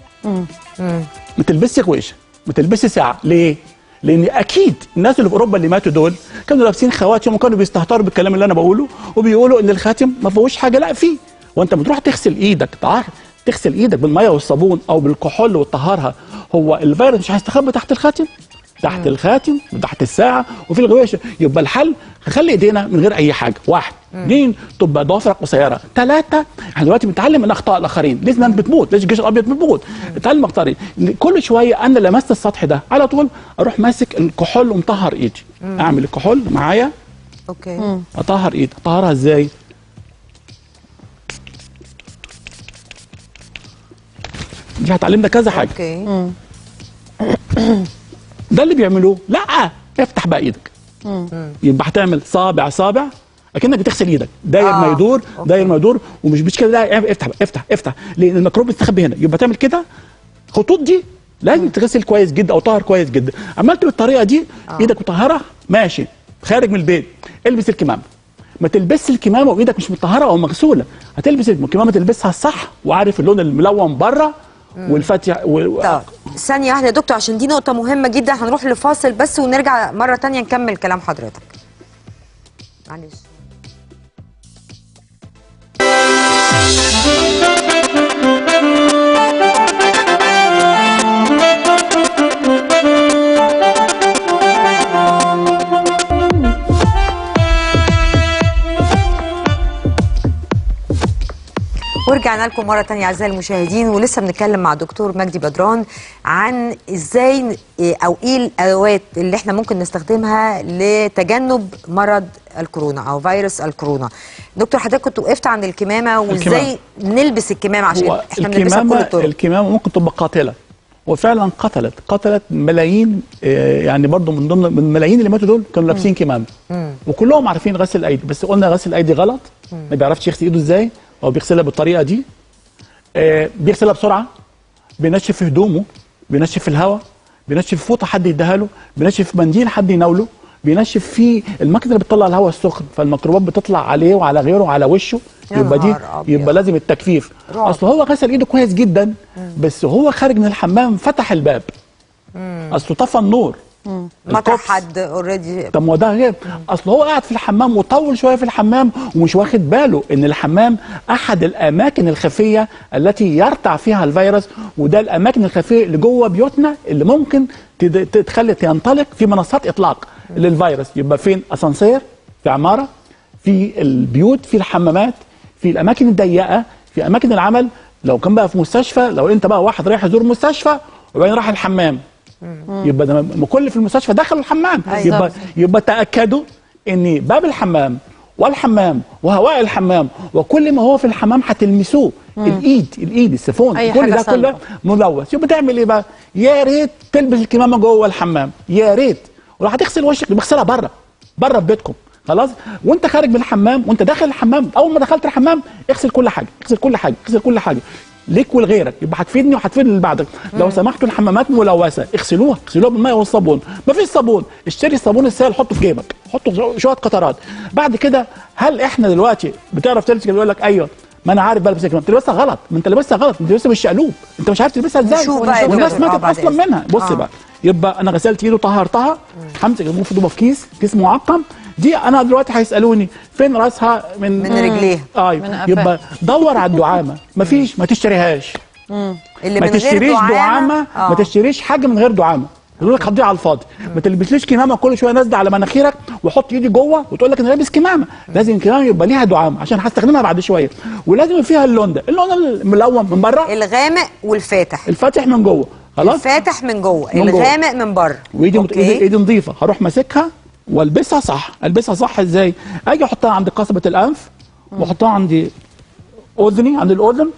[SPEAKER 4] ما تلبسش غويشه ما تلبسش ساعه ليه لان اكيد الناس اللي في اوروبا اللي ماتوا دول كانوا لابسين خواتم وكانوا بيستهتروا بالكلام اللي انا بقوله وبيقولوا ان الخاتم ما فيهوش حاجه لا فيه وانت بتروح تغسل ايدك تعرف تغسل ايدك بالميه والصابون او بالكحول وتطهرها هو الفيروس مش هيستخبى تحت الخاتم تحت الخاتم وتحت الساعه وفي الغويشه يبقى الحل هخلي ايدينا من غير اي حاجه واحد اثنين تبقى ضوافرك قصيره ثلاثه احنا دلوقتي بنتعلم من اخطاء الاخرين ليش الناس بتموت ليش الجيش الابيض بتموت اتعلم اخطاء كل شويه انا لمست السطح ده على طول اروح ماسك الكحول ومطهر ايدي اعمل الكحول معايا
[SPEAKER 1] اوكي
[SPEAKER 4] اطهر ايدي اطهرها ازاي دي هتعلمنا كذا حاجه
[SPEAKER 1] اوكي
[SPEAKER 4] ده اللي بيعملوه لا افتح بقى ايدك يبقى هتعمل صابع صابع اكنك بتغسل ايدك داير
[SPEAKER 1] آه،
[SPEAKER 4] ما يدور
[SPEAKER 1] أوكي.
[SPEAKER 4] داير ما يدور ومش مش كده لا افتح بقى افتح افتح لان الميكروب بيستخبي هنا يبقى تعمل كده خطوط دي لازم تغسل كويس جدا او طهر كويس جدا عملت بالطريقه دي ايدك مطهره ماشي خارج من البيت البس الكمامه ما تلبسش الكمامه وايدك مش مطهره او مغسوله هتلبس الكمامه تلبسها صح وعارف اللون الملون بره والفاتح و...
[SPEAKER 1] طب ثانية واحدة يا دكتور عشان دي نقطة مهمة جدا هنروح لفاصل بس ونرجع مرة تانية نكمل كلام حضرتك. معلش. ورجعنا لكم مرة تانية أعزائي المشاهدين ولسه بنتكلم مع دكتور مجدي بدران عن إزاي ن- إيه أو إيه الأدوات اللي إحنا ممكن نستخدمها لتجنب مرض الكورونا أو فيروس الكورونا. دكتور حضرتك كنت وقفت عند الكمامة وإزاي نلبس الكمامة عشان
[SPEAKER 4] هو
[SPEAKER 1] إحنا بنلبسها بكل
[SPEAKER 4] الكمامه
[SPEAKER 1] الطرق.
[SPEAKER 4] الكمامه ممكن تبقى قاتله وفعلا قتلت قتلت ملايين آه، يعني برضو من ضمن من الملايين اللي ماتوا دول كانوا لابسين كمامه وكلهم عارفين غسل الايدي بس قلنا غسل الايدي غلط ما بيعرفش يغسل ايده ازاي او بيغسلها بالطريقه دي آه، بيغسلها بسرعه بينشف في هدومه بينشف في الهواء بينشف في فوطه حد يديها له بينشف في منديل حد يناوله بينشف في الماكينه اللي بتطلع الهواء السخن فالميكروبات بتطلع عليه وعلى غيره وعلى وشه
[SPEAKER 1] يا
[SPEAKER 4] يبقى دي
[SPEAKER 1] نهار أبيض.
[SPEAKER 4] يبقى لازم التجفيف
[SPEAKER 1] رعب.
[SPEAKER 4] اصل هو غسل ايده كويس جدا بس هو خارج من الحمام فتح الباب اصله طفى النور
[SPEAKER 1] مطرح
[SPEAKER 4] الكوبس.
[SPEAKER 1] حد اوريدي
[SPEAKER 4] طب ما هو ده غير اصل هو قاعد في الحمام وطول شويه في الحمام ومش واخد باله ان الحمام احد الاماكن الخفيه التي يرتع فيها الفيروس وده الاماكن الخفيه اللي جوه بيوتنا اللي ممكن تد- تخلي ينطلق في منصات اطلاق للفيروس يبقى فين اسانسير في عماره في البيوت في الحمامات في الاماكن الضيقه في اماكن العمل لو كان بقى في مستشفى لو انت بقى واحد رايح يزور مستشفى وبعدين راح الحمام يبقى ده م- كل في المستشفى دخلوا الحمام
[SPEAKER 1] أيوة.
[SPEAKER 4] يبقى يبقى تاكدوا ان باب الحمام والحمام وهواء الحمام وكل ما هو في الحمام هتلمسوه الايد الايد السيفون
[SPEAKER 2] أي
[SPEAKER 4] كل
[SPEAKER 2] حاجة
[SPEAKER 4] ده كله
[SPEAKER 2] صلبة.
[SPEAKER 4] ملوث يبقى تعمل ايه بقى يا ريت تلبس الكمامه جوه الحمام يا ريت ولو هتغسل وشك بغسلها بره بره في بيتكم خلاص وانت خارج من الحمام وانت داخل الحمام اول ما دخلت الحمام اغسل كل حاجه اغسل كل حاجه اغسل كل حاجه ليك ولغيرك يبقى هتفيدني وهتفيد اللي بعدك لو سمحتوا الحمامات ملوثه اغسلوها اغسلوها بالماء والصابون مفيش صابون اشتري الصابون السائل حطه في جيبك حطه شويه قطرات بعد كده هل احنا دلوقتي بتعرف تلبس كده يقول لك ايوه ما انا عارف بلبس الكمامه تلبسها غلط ما انت لابسها غلط انت لابسها بالشقلوب انت مش عارف تلبسها ازاي
[SPEAKER 1] نشوف بقى يا
[SPEAKER 4] والناس
[SPEAKER 1] دكتور. آه،
[SPEAKER 4] ماتت
[SPEAKER 1] بعد
[SPEAKER 4] اصلا
[SPEAKER 1] إذنك.
[SPEAKER 4] منها بص
[SPEAKER 1] آه.
[SPEAKER 4] بقى يبقى انا غسلت ايده طهرتها همسك المفروض في كيس كيس معقم دي انا دلوقتي هيسالوني فين راسها من
[SPEAKER 1] من رجليها.
[SPEAKER 4] اه
[SPEAKER 2] من قفاها.
[SPEAKER 4] يبقى دور على الدعامه مفيش ما تشتريهاش
[SPEAKER 1] اللي
[SPEAKER 4] ما
[SPEAKER 1] من غير
[SPEAKER 4] تشتريش دعامه
[SPEAKER 1] آه.
[SPEAKER 4] ما تشتريش حاجه من غير دعامه يقول لك هتضيع على الفاضي ما تلبسليش كمامه كل شويه نازله على مناخيرك وحط ايدي جوه وتقول لك انا لابس كمامه لازم الكمامه يبقى ليها دعامه عشان هستخدمها بعد شويه ولازم يبقى فيها اللون ده اللون الملون من بره
[SPEAKER 1] الغامق والفاتح
[SPEAKER 4] الفاتح من جوه خلاص
[SPEAKER 1] الفاتح من جوه
[SPEAKER 4] من جوه.
[SPEAKER 1] الغامق من بره
[SPEAKER 4] وايدي
[SPEAKER 1] أوكي.
[SPEAKER 4] ايدي, إيدي نظيفه هروح ماسكها والبسها صح البسها صح ازاي اجي احطها عند قصبه الانف واحطها عندي اذني عند الاذن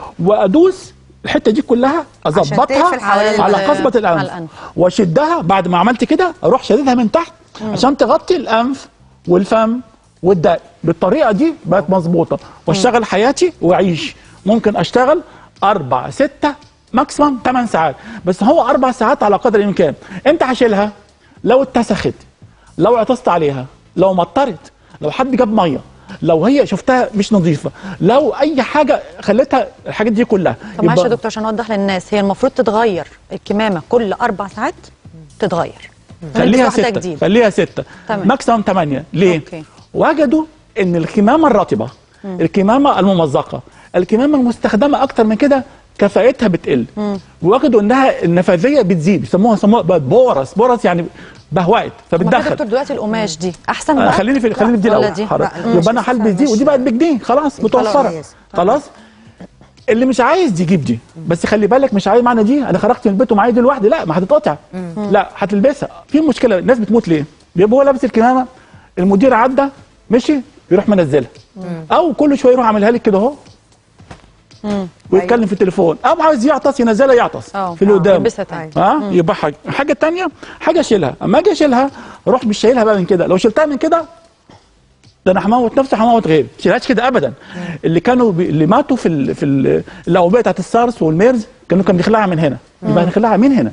[SPEAKER 4] وادوس الحته دي كلها اظبطها
[SPEAKER 1] تقفل حوالين
[SPEAKER 4] على
[SPEAKER 2] ال-
[SPEAKER 4] قصبه
[SPEAKER 2] على
[SPEAKER 4] الانف
[SPEAKER 2] الأنف.
[SPEAKER 4] واشدها بعد ما عملت كده اروح شددها من تحت عشان تغطي الانف والفم والدق بالطريقه دي بقت مظبوطه واشتغل حياتي واعيش ممكن اشتغل اربع ستة ماكسيمم 8 ساعات بس هو اربع ساعات على قدر الامكان امتى هشيلها لو اتسخت لو عطست عليها لو مطرت لو حد جاب ميه لو هي شفتها مش نظيفه لو اي حاجه خلتها الحاجات دي كلها
[SPEAKER 2] طب معلش يا
[SPEAKER 4] يبقى-
[SPEAKER 2] دكتور عشان اوضح للناس هي المفروض تتغير الكمامه كل اربع ساعات تتغير
[SPEAKER 4] خليها
[SPEAKER 2] نلبس واحدة
[SPEAKER 4] ستة
[SPEAKER 2] جديدة.
[SPEAKER 4] خليها ستة
[SPEAKER 2] تمام.
[SPEAKER 4] ماكسيمم ثمانية ليه؟
[SPEAKER 2] أوكي.
[SPEAKER 4] وجدوا ان الكمامة الرطبة الكمامة الممزقة الكمامة المستخدمة اكتر من كده كفاءتها بتقل وجدوا انها النفاذية بتزيد بيسموها سموها بقى بورس بورس يعني بهوقت
[SPEAKER 2] هما كده
[SPEAKER 4] فبتدخل
[SPEAKER 2] دكتور دلوقتي القماش دي احسن
[SPEAKER 4] آه،
[SPEAKER 2] بقى
[SPEAKER 4] خليني في خليني في دي
[SPEAKER 2] ولا
[SPEAKER 4] الاول
[SPEAKER 2] دي؟
[SPEAKER 4] حضرتك.
[SPEAKER 1] لا،
[SPEAKER 4] يبقى انا
[SPEAKER 1] مش
[SPEAKER 4] هلبس دي
[SPEAKER 1] مش-
[SPEAKER 4] ودي بقت بجنيه خلاص متوفره
[SPEAKER 1] خلاص.
[SPEAKER 4] خلاص اللي مش عايز يجيب دي بس خلي بالك مش عايز معنى دي انا خرجت من البيت ومعايا دي لوحدي لا ما هتتقطع لا هتلبسها في مشكله الناس بتموت ليه بيبقى هو لابس الكمامه المدير عدى مشي يروح منزلها او كل شويه يروح عاملها لك كده اهو ويتكلم في التليفون او عاوز يعطس ينزلها يعطس
[SPEAKER 2] اه
[SPEAKER 4] في اللي
[SPEAKER 2] آه،
[SPEAKER 4] قدامه
[SPEAKER 2] يلبسها تاني
[SPEAKER 4] ها يبقى حاجه حاجه تانية حاجه اشيلها اما اجي اشيلها اروح مش شايلها بقى من كده لو شلتها من كده ده انا هموت نفسي هموت غيري ما تشيلهاش كده ابدا اللي كانوا بي... اللي ماتوا في ال... في ال... الاوبئه بتاعت السارس والميرز كانوا كان بيخلعها من هنا يبقى هنخلعها من هنا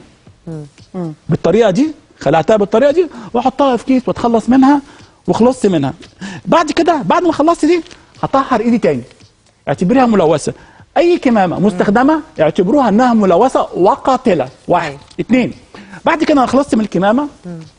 [SPEAKER 4] بالطريقه دي خلعتها بالطريقه دي واحطها في كيس واتخلص منها وخلصت منها بعد كده بعد ما خلصت دي هطهر ايدي تاني اعتبريها ملوثه اي كمامه مستخدمه اعتبروها انها ملوثه وقاتله واحد
[SPEAKER 1] أيوة.
[SPEAKER 4] اثنين بعد كده انا خلصت من الكمامه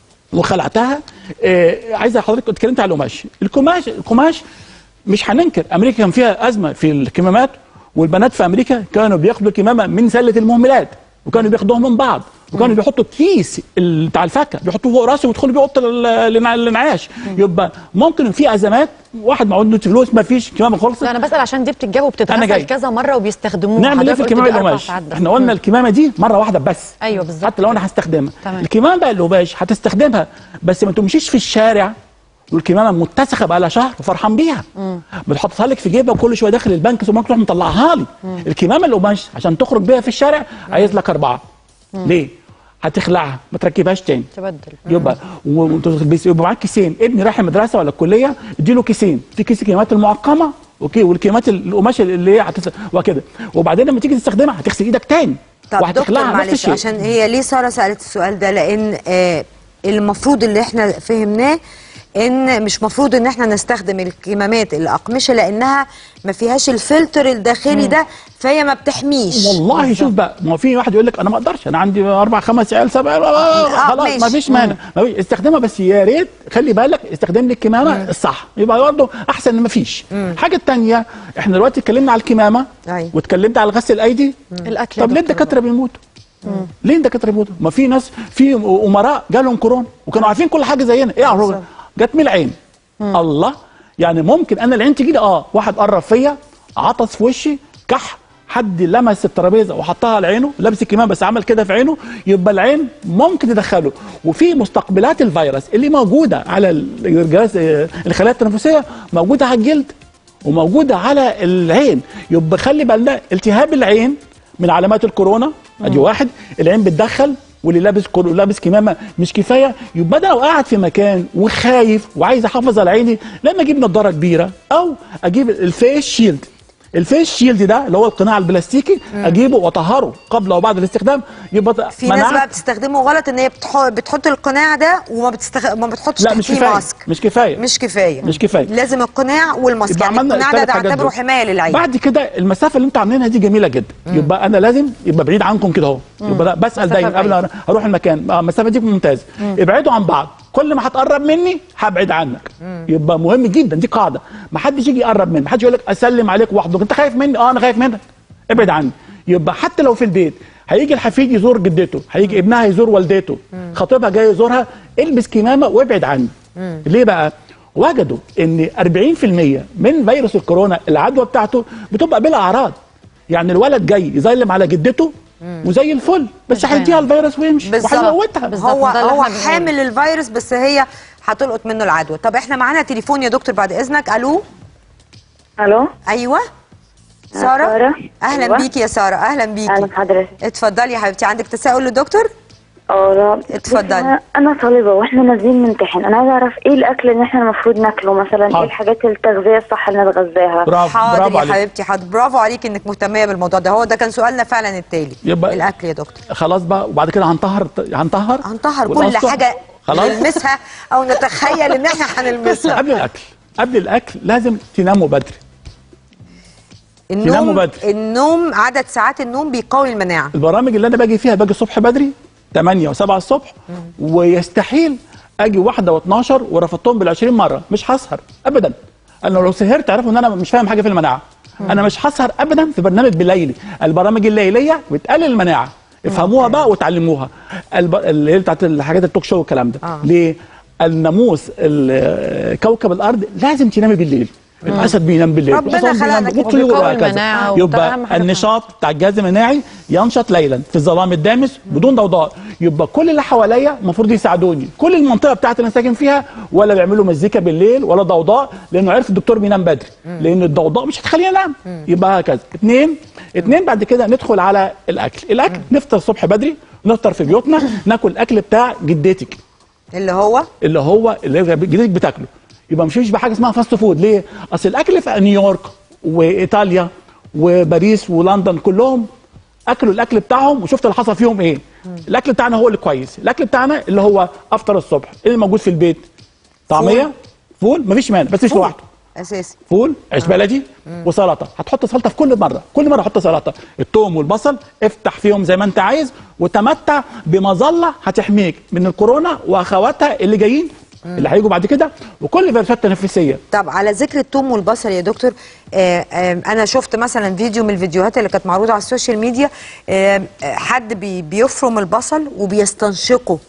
[SPEAKER 4] وخلعتها آه عايزه حضرتك اتكلمت على القماش القماش القماش مش هننكر امريكا كان فيها ازمه في الكمامات والبنات في امريكا كانوا بياخدوا الكمامه من سله المهملات وكانوا بياخدوها من بعض وكانوا بيحطوا الكيس ال- بتاع الفاكهه بيحطوه فوق راسه ويدخلوا بيه اوضه ال- الانع- الانعاش يبقى ممكن في ازمات واحد معهوش فلوس ما فيش كمامه خالص
[SPEAKER 2] لا انا بسال عشان دي بتتجاب
[SPEAKER 4] أنا
[SPEAKER 2] وبتتغسل
[SPEAKER 4] جاي.
[SPEAKER 2] كذا مره وبيستخدموها
[SPEAKER 4] نعمل ايه في
[SPEAKER 2] حضرتك قلت
[SPEAKER 4] الكمامه
[SPEAKER 2] دي أربع
[SPEAKER 4] القماش
[SPEAKER 2] ساعات بس.
[SPEAKER 4] احنا قلنا الكمامه دي مره واحده بس
[SPEAKER 2] ايوه بالظبط
[SPEAKER 4] حتى لو انا هستخدمها
[SPEAKER 2] تمام.
[SPEAKER 4] الكمامه بقى القماش هتستخدمها بس ما تمشيش في الشارع والكمامه متسخه بقى لها شهر وفرحان بيها بتحطها لك في جيبك وكل شويه داخل البنك ثم تروح مطلعها لي الكمامه القماش عشان تخرج بيها في الشارع عايز لك اربعه ليه؟ هتخلعها ما تركبهاش تاني
[SPEAKER 2] تبدل
[SPEAKER 4] يبقى وتلبس يبقى معاك كيسين ابني رايح المدرسه ولا الكليه اديله كيسين في كيس الكمامات المعقمه اوكي والكمامات القماش اللي هي هتس... وكده وبعدين لما تيجي تستخدمها هتغسل ايدك تاني
[SPEAKER 1] طب دكتور
[SPEAKER 4] وهتخلعها نفس
[SPEAKER 1] معلش
[SPEAKER 4] الشيء
[SPEAKER 1] عشان هي ليه ساره سالت السؤال ده لان آه المفروض اللي احنا فهمناه ان مش مفروض ان احنا نستخدم الكمامات الاقمشه لانها ما فيهاش الفلتر الداخلي ده فهي ما بتحميش
[SPEAKER 4] والله شوف بقى ما هو في واحد يقول لك انا ما اقدرش انا عندي اربع خمس عيال سبع
[SPEAKER 1] آه،
[SPEAKER 4] خلاص
[SPEAKER 1] ماشي.
[SPEAKER 4] ما فيش مانع ما فيش استخدمها بس يا ريت خلي بالك استخدم لي الكمامه الصح يبقى برضه احسن من ما فيش الحاجه الثانيه احنا دلوقتي اتكلمنا على الكمامه
[SPEAKER 1] أيوة.
[SPEAKER 4] واتكلمت على غسل الايدي
[SPEAKER 2] الاكل يا
[SPEAKER 4] طب ليه
[SPEAKER 2] دكتور
[SPEAKER 4] الدكاتره بيموتوا؟ ليه الدكاتره بيموتوا؟ ما في ناس في امراء جالهم كورونا وكانوا عارفين كل حاجه زينا ايه عروض جت من العين الله يعني ممكن انا العين تجي لي اه واحد قرب فيا عطس في وشي كح حد لمس الترابيزه وحطها على عينه لابس الكمام بس عمل كده في عينه يبقى العين ممكن تدخله وفي مستقبلات الفيروس اللي موجوده على الجهاز آه، الخلايا التنفسيه موجوده على الجلد وموجوده على العين يبقى خلي بالنا التهاب العين من علامات الكورونا ادي واحد العين بتدخل واللي لابس كور... لابس كمامه مش كفايه يبقى انا لو قاعد في مكان وخايف وعايز احافظ على عيني لما اجيب نظاره كبيره او اجيب الفيس شيلد الفيس شيلد ده اللي هو القناع البلاستيكي اجيبه واطهره قبل وبعد الاستخدام يبقى
[SPEAKER 1] في ناس بقى بتستخدمه غلط ان هي بتحط, بتحط القناع ده وما بتستخ... ما بتحطش
[SPEAKER 4] لا مش
[SPEAKER 1] تحتيه
[SPEAKER 4] كفايه
[SPEAKER 1] ماسك
[SPEAKER 4] مش كفايه
[SPEAKER 1] مش كفايه
[SPEAKER 4] مش كفايه
[SPEAKER 1] لازم القناع والماسك
[SPEAKER 4] يبقى
[SPEAKER 1] يعني
[SPEAKER 4] عملنا
[SPEAKER 1] القناع ده,
[SPEAKER 4] الثلاث
[SPEAKER 1] ده
[SPEAKER 4] حاجات
[SPEAKER 1] اعتبره
[SPEAKER 4] دول.
[SPEAKER 1] حمايه للعين
[SPEAKER 4] بعد كده المسافه اللي انتوا عاملينها دي جميله جدا يبقى انا لازم يبقى بعيد عنكم كده اهو يبقى لا بسال
[SPEAKER 2] مسافة
[SPEAKER 4] دايما قبل
[SPEAKER 2] بعيدة.
[SPEAKER 4] ما اروح المكان آه، المسافه دي ممتازه ابعدوا عن بعض كل ما هتقرب مني هبعد عنك يبقى مهم جدا دي قاعده ما حدش يجي يقرب مني ما حدش يقول لك اسلم عليك واحضنك انت خايف مني اه انا خايف منك ابعد عني يبقى حتى لو في البيت هيجي الحفيد يزور جدته هيجي ابنها يزور والدته خطيبها جاي يزورها البس كمامه وابعد عني ليه بقى وجدوا ان 40% من فيروس الكورونا العدوى بتاعته بتبقى بلا اعراض يعني الولد جاي يسلم على جدته وزي الفل بس
[SPEAKER 2] مش باين.
[SPEAKER 4] هيديها الفيروس ويمشي
[SPEAKER 1] بالظبط.
[SPEAKER 4] وهيموتها
[SPEAKER 2] بالظبط.
[SPEAKER 1] هو
[SPEAKER 2] ده اللي
[SPEAKER 1] هو
[SPEAKER 2] احنا بنقوله.
[SPEAKER 1] حامل الفيروس بس هي هتلقط منه العدوى طب احنا معانا تليفون يا دكتور بعد اذنك الو
[SPEAKER 5] الو
[SPEAKER 1] ايوه ساره
[SPEAKER 5] سارة.
[SPEAKER 1] اهلا
[SPEAKER 5] أيوة.
[SPEAKER 1] بيكي يا ساره اهلا
[SPEAKER 5] اهلا
[SPEAKER 1] بيكي
[SPEAKER 5] بحضرتك
[SPEAKER 1] اتفضلي يا حبيبتي عندك تساؤل للدكتور
[SPEAKER 5] اه لا
[SPEAKER 1] اتفضلي.
[SPEAKER 5] بصي، أنا- انا طالبه واحنا نازلين نمتحن انا عايزه اعرف ايه الاكل اللي احنا المفروض ناكله مثلا
[SPEAKER 4] حاضر.
[SPEAKER 5] ايه الحاجات التغذيه الصح اللي نتغذاها
[SPEAKER 4] برافو
[SPEAKER 1] حاضر
[SPEAKER 4] برافو
[SPEAKER 1] يا
[SPEAKER 4] عليك
[SPEAKER 1] حبيبتي حاضر برافو عليكي انك مهتميه بالموضوع ده هو ده كان سؤالنا فعلا التالي
[SPEAKER 4] يبقى-
[SPEAKER 1] الاكل يا دكتور
[SPEAKER 4] خلاص بقى وبعد كده هنطهر هنطهر
[SPEAKER 1] هنطهر كل
[SPEAKER 4] والأسطح.
[SPEAKER 1] حاجه
[SPEAKER 4] خلاص
[SPEAKER 1] نلمسها او نتخيل ان احنا هنلمسها
[SPEAKER 4] قبل الاكل قبل الاكل لازم تناموا بدري
[SPEAKER 1] النوم
[SPEAKER 4] يناموا بدري.
[SPEAKER 1] النوم عدد ساعات النوم بيقوي المناعه
[SPEAKER 4] البرامج اللي انا باجي فيها باجي الصبح بدري 8 و7 الصبح ويستحيل اجي واحده و12 ورفضتهم بال20 مره مش هسهر ابدا انا لو سهرت اعرفوا ان انا مش فاهم حاجه في المناعه انا مش هسهر ابدا في برنامج بالليلي البرامج الليليه بتقلل المناعه افهموها بقى وتعلموها الب... اللي هي بتاعت الحاجات التوك شو والكلام ده
[SPEAKER 1] آه.
[SPEAKER 4] ليه الناموس ال- كوكب الارض لازم تنامي بالليل الاسد بينام بالليل
[SPEAKER 1] ربنا
[SPEAKER 4] الحصان بينام
[SPEAKER 1] خلقنا كده.
[SPEAKER 4] والطيور
[SPEAKER 2] وبيقوي
[SPEAKER 4] وهكذا.
[SPEAKER 2] المناعة وبتاع
[SPEAKER 4] يبقى
[SPEAKER 2] أهم حاجة
[SPEAKER 4] النشاط بتاع الجهاز المناعي ينشط ليلا في الظلام الدامس بدون ضوضاء يبقى كل اللي حواليا المفروض يساعدوني كل المنطقه بتاعتي اللي انا ساكن فيها ولا بيعملوا مزيكا بالليل ولا ضوضاء لانه عرف الدكتور بينام بدري لان الضوضاء مش هتخليني انام يبقى هكذا اثنين اثنين بعد كده ندخل على الاكل الاكل نفطر الصبح بدري نفطر في بيوتنا ناكل الاكل بتاع جدتك
[SPEAKER 1] اللي هو
[SPEAKER 4] اللي هو اللي جدتك بتاكله يبقى مش مش بحاجه اسمها فاست فود ليه اصل الاكل في نيويورك وايطاليا وباريس ولندن كلهم اكلوا الاكل بتاعهم وشفت اللي حصل فيهم ايه الاكل بتاعنا هو اللي كويس الاكل بتاعنا اللي هو افطر الصبح ايه اللي موجود في البيت طعميه فول مفيش مانع بس مش
[SPEAKER 1] فول.
[SPEAKER 4] لوحده
[SPEAKER 1] اساسي
[SPEAKER 4] فول عيش بلدي وسلطه هتحط سلطه في كل مره كل مره حط سلطه الثوم والبصل افتح فيهم زي ما انت عايز وتمتع بمظله هتحميك من الكورونا واخواتها اللي جايين اللي هيجوا بعد كده وكل الفيروسات التنفسيه
[SPEAKER 1] طب على ذكر الثوم والبصل يا دكتور آه آه انا شفت مثلا فيديو من الفيديوهات اللي كانت معروضه على السوشيال ميديا آه آه، حد بي بيفرم البصل وبيستنشقه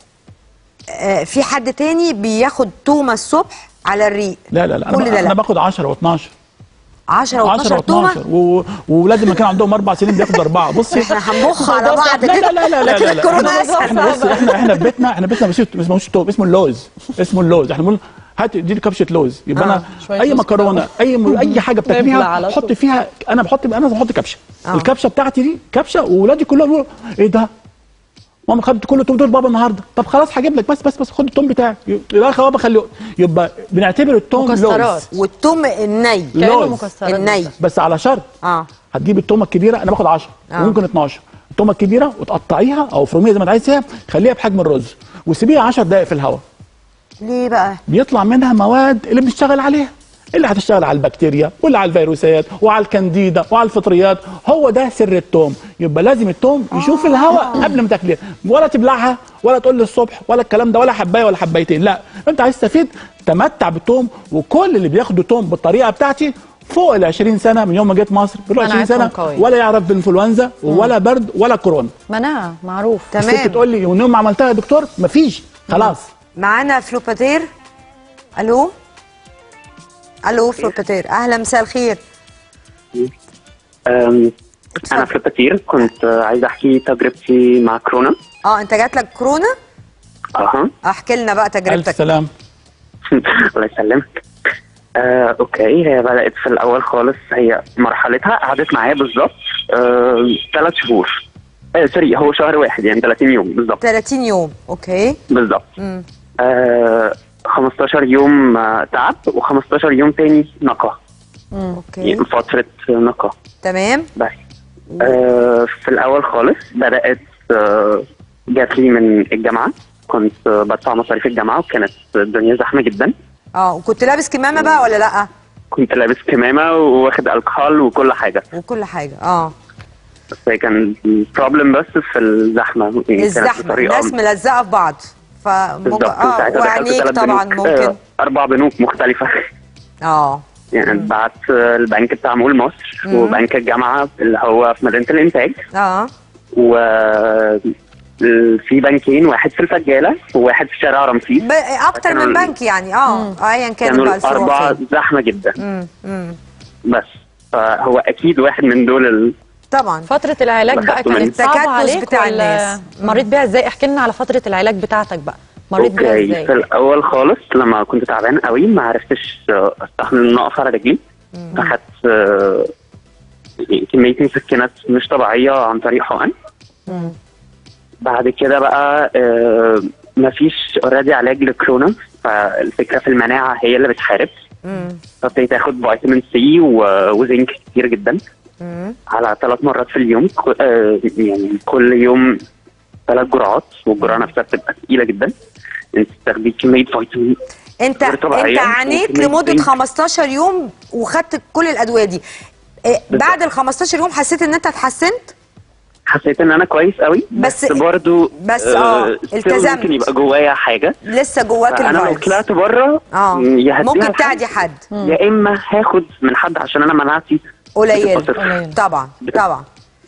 [SPEAKER 1] آه في حد تاني بياخد تومه الصبح على الريق
[SPEAKER 4] لا لا لا
[SPEAKER 1] كل
[SPEAKER 4] انا,
[SPEAKER 1] ده
[SPEAKER 4] انا
[SPEAKER 1] لا
[SPEAKER 4] باخد 10 و12
[SPEAKER 1] 10
[SPEAKER 4] 10
[SPEAKER 1] و12 تومه
[SPEAKER 4] و12 و- وولادي ما كان عندهم اربع سنين بياخدوا اربعه بصي
[SPEAKER 1] احنا هنبخ على بعض
[SPEAKER 4] لا
[SPEAKER 1] كده
[SPEAKER 4] لا لا لا لا
[SPEAKER 1] لكن
[SPEAKER 4] لا, لا.
[SPEAKER 1] الكورونا
[SPEAKER 4] احنا
[SPEAKER 1] اسهل
[SPEAKER 4] احنا بص احنا احنا في بيتنا احنا بيتنا مش اسمه مش توم اسمه اللوز اسمه اللوز احنا بنقول هات دي كبشه لوز يبقى انا
[SPEAKER 2] شوية
[SPEAKER 4] اي
[SPEAKER 2] لوز
[SPEAKER 4] مكرونه اي م- اي حاجه
[SPEAKER 2] نبلع
[SPEAKER 4] بتاكليها
[SPEAKER 2] على
[SPEAKER 4] حط
[SPEAKER 2] طول.
[SPEAKER 4] فيها انا بحط انا بحط كبشه الكبشه بتاعتي دي كبشه واولادي كلهم يقولوا ايه ده ماما خدت كل التوم دول بابا النهارده طب خلاص هجيب لك بس بس بس خد التوم بتاعي لا يا بابا خليه يبقى بنعتبر التوم
[SPEAKER 2] مكسرات.
[SPEAKER 4] لوز
[SPEAKER 1] والثوم الني
[SPEAKER 2] كأنه
[SPEAKER 4] لوز.
[SPEAKER 2] مكسرات
[SPEAKER 1] الني
[SPEAKER 4] بس على شرط
[SPEAKER 1] اه
[SPEAKER 4] هتجيب التومه الكبيره انا باخد 10
[SPEAKER 1] آه.
[SPEAKER 4] وممكن 12 التومه الكبيره وتقطعيها او افرميها زي ما انت عايزها خليها بحجم الرز وسيبيها 10 دقائق في الهواء
[SPEAKER 1] ليه بقى
[SPEAKER 4] بيطلع منها مواد اللي بنشتغل عليها اللي هتشتغل على البكتيريا واللي على الفيروسات وعلى الكانديدا وعلى الفطريات هو ده سر التوم يبقى لازم التوم يشوف الهواء قبل ما تاكلها ولا تبلعها ولا تقول لي الصبح ولا الكلام ده ولا حبايه ولا حبايتين لا انت عايز تستفيد تمتع بالتوم وكل اللي بياخدوا توم بالطريقه بتاعتي فوق ال 20 سنه من يوم ما جيت مصر بيقولوا 20 سنه
[SPEAKER 2] مناعتهم قوية.
[SPEAKER 4] ولا يعرف بانفلونزا ولا برد ولا كورونا
[SPEAKER 2] مناعه معروف
[SPEAKER 1] تمام.
[SPEAKER 4] الست تقول لي ومن يوم ما عملتها يا دكتور مفيش خلاص
[SPEAKER 1] معانا فلوباتير الو الو فلوباتير اهلا مساء الخير
[SPEAKER 6] أم،
[SPEAKER 1] اتفضل.
[SPEAKER 6] انا فلوباتير كنت آه، عايز احكي تجربتي مع كورونا
[SPEAKER 1] اه انت جات لك كورونا
[SPEAKER 6] اها
[SPEAKER 1] احكي لنا بقى
[SPEAKER 4] الف
[SPEAKER 1] تجربتك
[SPEAKER 4] سلام
[SPEAKER 6] الله يسلمك آه، اوكي هي بدات في الاول خالص هي مرحلتها قعدت معايا بالظبط ثلاث شهور آه سوري هو شهر واحد يعني 30 يوم بالظبط
[SPEAKER 1] 30 يوم اوكي
[SPEAKER 6] بالظبط
[SPEAKER 1] مم.
[SPEAKER 6] آه 15 يوم آه تعب و15 يوم تاني نقا
[SPEAKER 1] اوكي
[SPEAKER 6] يعني فتره نقا
[SPEAKER 1] تمام
[SPEAKER 6] بس آه في الاول خالص بدات آه جات لي من الجامعه كنت آه بدفع مصاريف الجامعه وكانت الدنيا زحمه جدا
[SPEAKER 1] اه وكنت لابس كمامه بقى ولا لا
[SPEAKER 6] كنت لابس كمامه واخد الكحول وكل حاجه
[SPEAKER 1] وكل حاجه اه
[SPEAKER 6] بس هي كان البروبلم بس في الزحمه يعني كانت
[SPEAKER 1] الزحمه
[SPEAKER 6] بطريقة-
[SPEAKER 1] الناس ملزقه في بعض فممكن
[SPEAKER 6] بالظبط
[SPEAKER 1] اه
[SPEAKER 6] ساعتها دخلت
[SPEAKER 1] وعينيك
[SPEAKER 6] ثلاث
[SPEAKER 1] طبعا
[SPEAKER 6] بنوك،
[SPEAKER 1] ممكن
[SPEAKER 6] آه اربع بنوك مختلفه
[SPEAKER 1] اه
[SPEAKER 6] يعني بعت آه، البنك بتاع مول مصر وبنك الجامعه اللي هو في مدينه الانتاج
[SPEAKER 1] اه
[SPEAKER 6] و في بنكين واحد في الفجاله وواحد في شارع رمسيس
[SPEAKER 1] ب- اكتر من
[SPEAKER 6] كانوا-
[SPEAKER 1] بنك يعني اه آه، ايا كان
[SPEAKER 6] كانوا
[SPEAKER 1] بقى الفروع
[SPEAKER 6] الاربعه
[SPEAKER 1] فين
[SPEAKER 6] زحمه جدا
[SPEAKER 1] مم، مم.
[SPEAKER 6] بس فهو اكيد واحد من دول ال...
[SPEAKER 1] طبعا
[SPEAKER 2] فتره العلاج بقى
[SPEAKER 6] أخدته من
[SPEAKER 2] كانت صعبه
[SPEAKER 1] التكدس
[SPEAKER 2] عليك
[SPEAKER 1] بتاع
[SPEAKER 2] ولا
[SPEAKER 1] الناس.
[SPEAKER 2] مريت بيها ازاي احكي لنا على فتره العلاج بتاعتك بقى مريت بيها
[SPEAKER 6] اوكي في
[SPEAKER 2] ازاي
[SPEAKER 6] الاول خالص لما كنت تعبان قوي ما عرفتش آه، استحمل ان اقف على رجلي اخدت آه، كميه مسكنات مش طبيعيه عن طريق حقن بعد كده بقى آه، مفيش اوريدي علاج لكورونا فالفكره في المناعه هي اللي بتحارب
[SPEAKER 1] مم.
[SPEAKER 6] فابتديت اخد فيتامين سي و- وزنك كتير جدا
[SPEAKER 1] مم.
[SPEAKER 6] على ثلاث مرات في اليوم ك- آه، يعني كل يوم ثلاث جرعات والجرعه نفسها بتبقى تقيله جدا انت تاخدي كميه فيتامين
[SPEAKER 1] انت
[SPEAKER 6] غير طبيعية.
[SPEAKER 1] انت عانيت
[SPEAKER 6] ممكن
[SPEAKER 1] لمده
[SPEAKER 6] يمكن-
[SPEAKER 1] 15 يوم وخدت كل الادويه دي إيه، بعد ال 15 يوم حسيت ان انت اتحسنت
[SPEAKER 6] حسيت ان انا كويس قوي
[SPEAKER 1] بس-
[SPEAKER 6] بس, برضو
[SPEAKER 1] بس آه،
[SPEAKER 6] still
[SPEAKER 1] التزمت.
[SPEAKER 6] ممكن يبقى جوايا حاجه
[SPEAKER 1] لسه جواك
[SPEAKER 6] انا لو
[SPEAKER 1] الفيروس
[SPEAKER 6] طلعت بره
[SPEAKER 1] اه
[SPEAKER 6] يا هديها
[SPEAKER 1] ممكن
[SPEAKER 6] لحد،
[SPEAKER 1] تعدي حد
[SPEAKER 6] يا اما هاخد من حد عشان انا مناعتي
[SPEAKER 1] قليل
[SPEAKER 6] بتبقى صفر.
[SPEAKER 2] قليل.
[SPEAKER 1] طبعا طبعا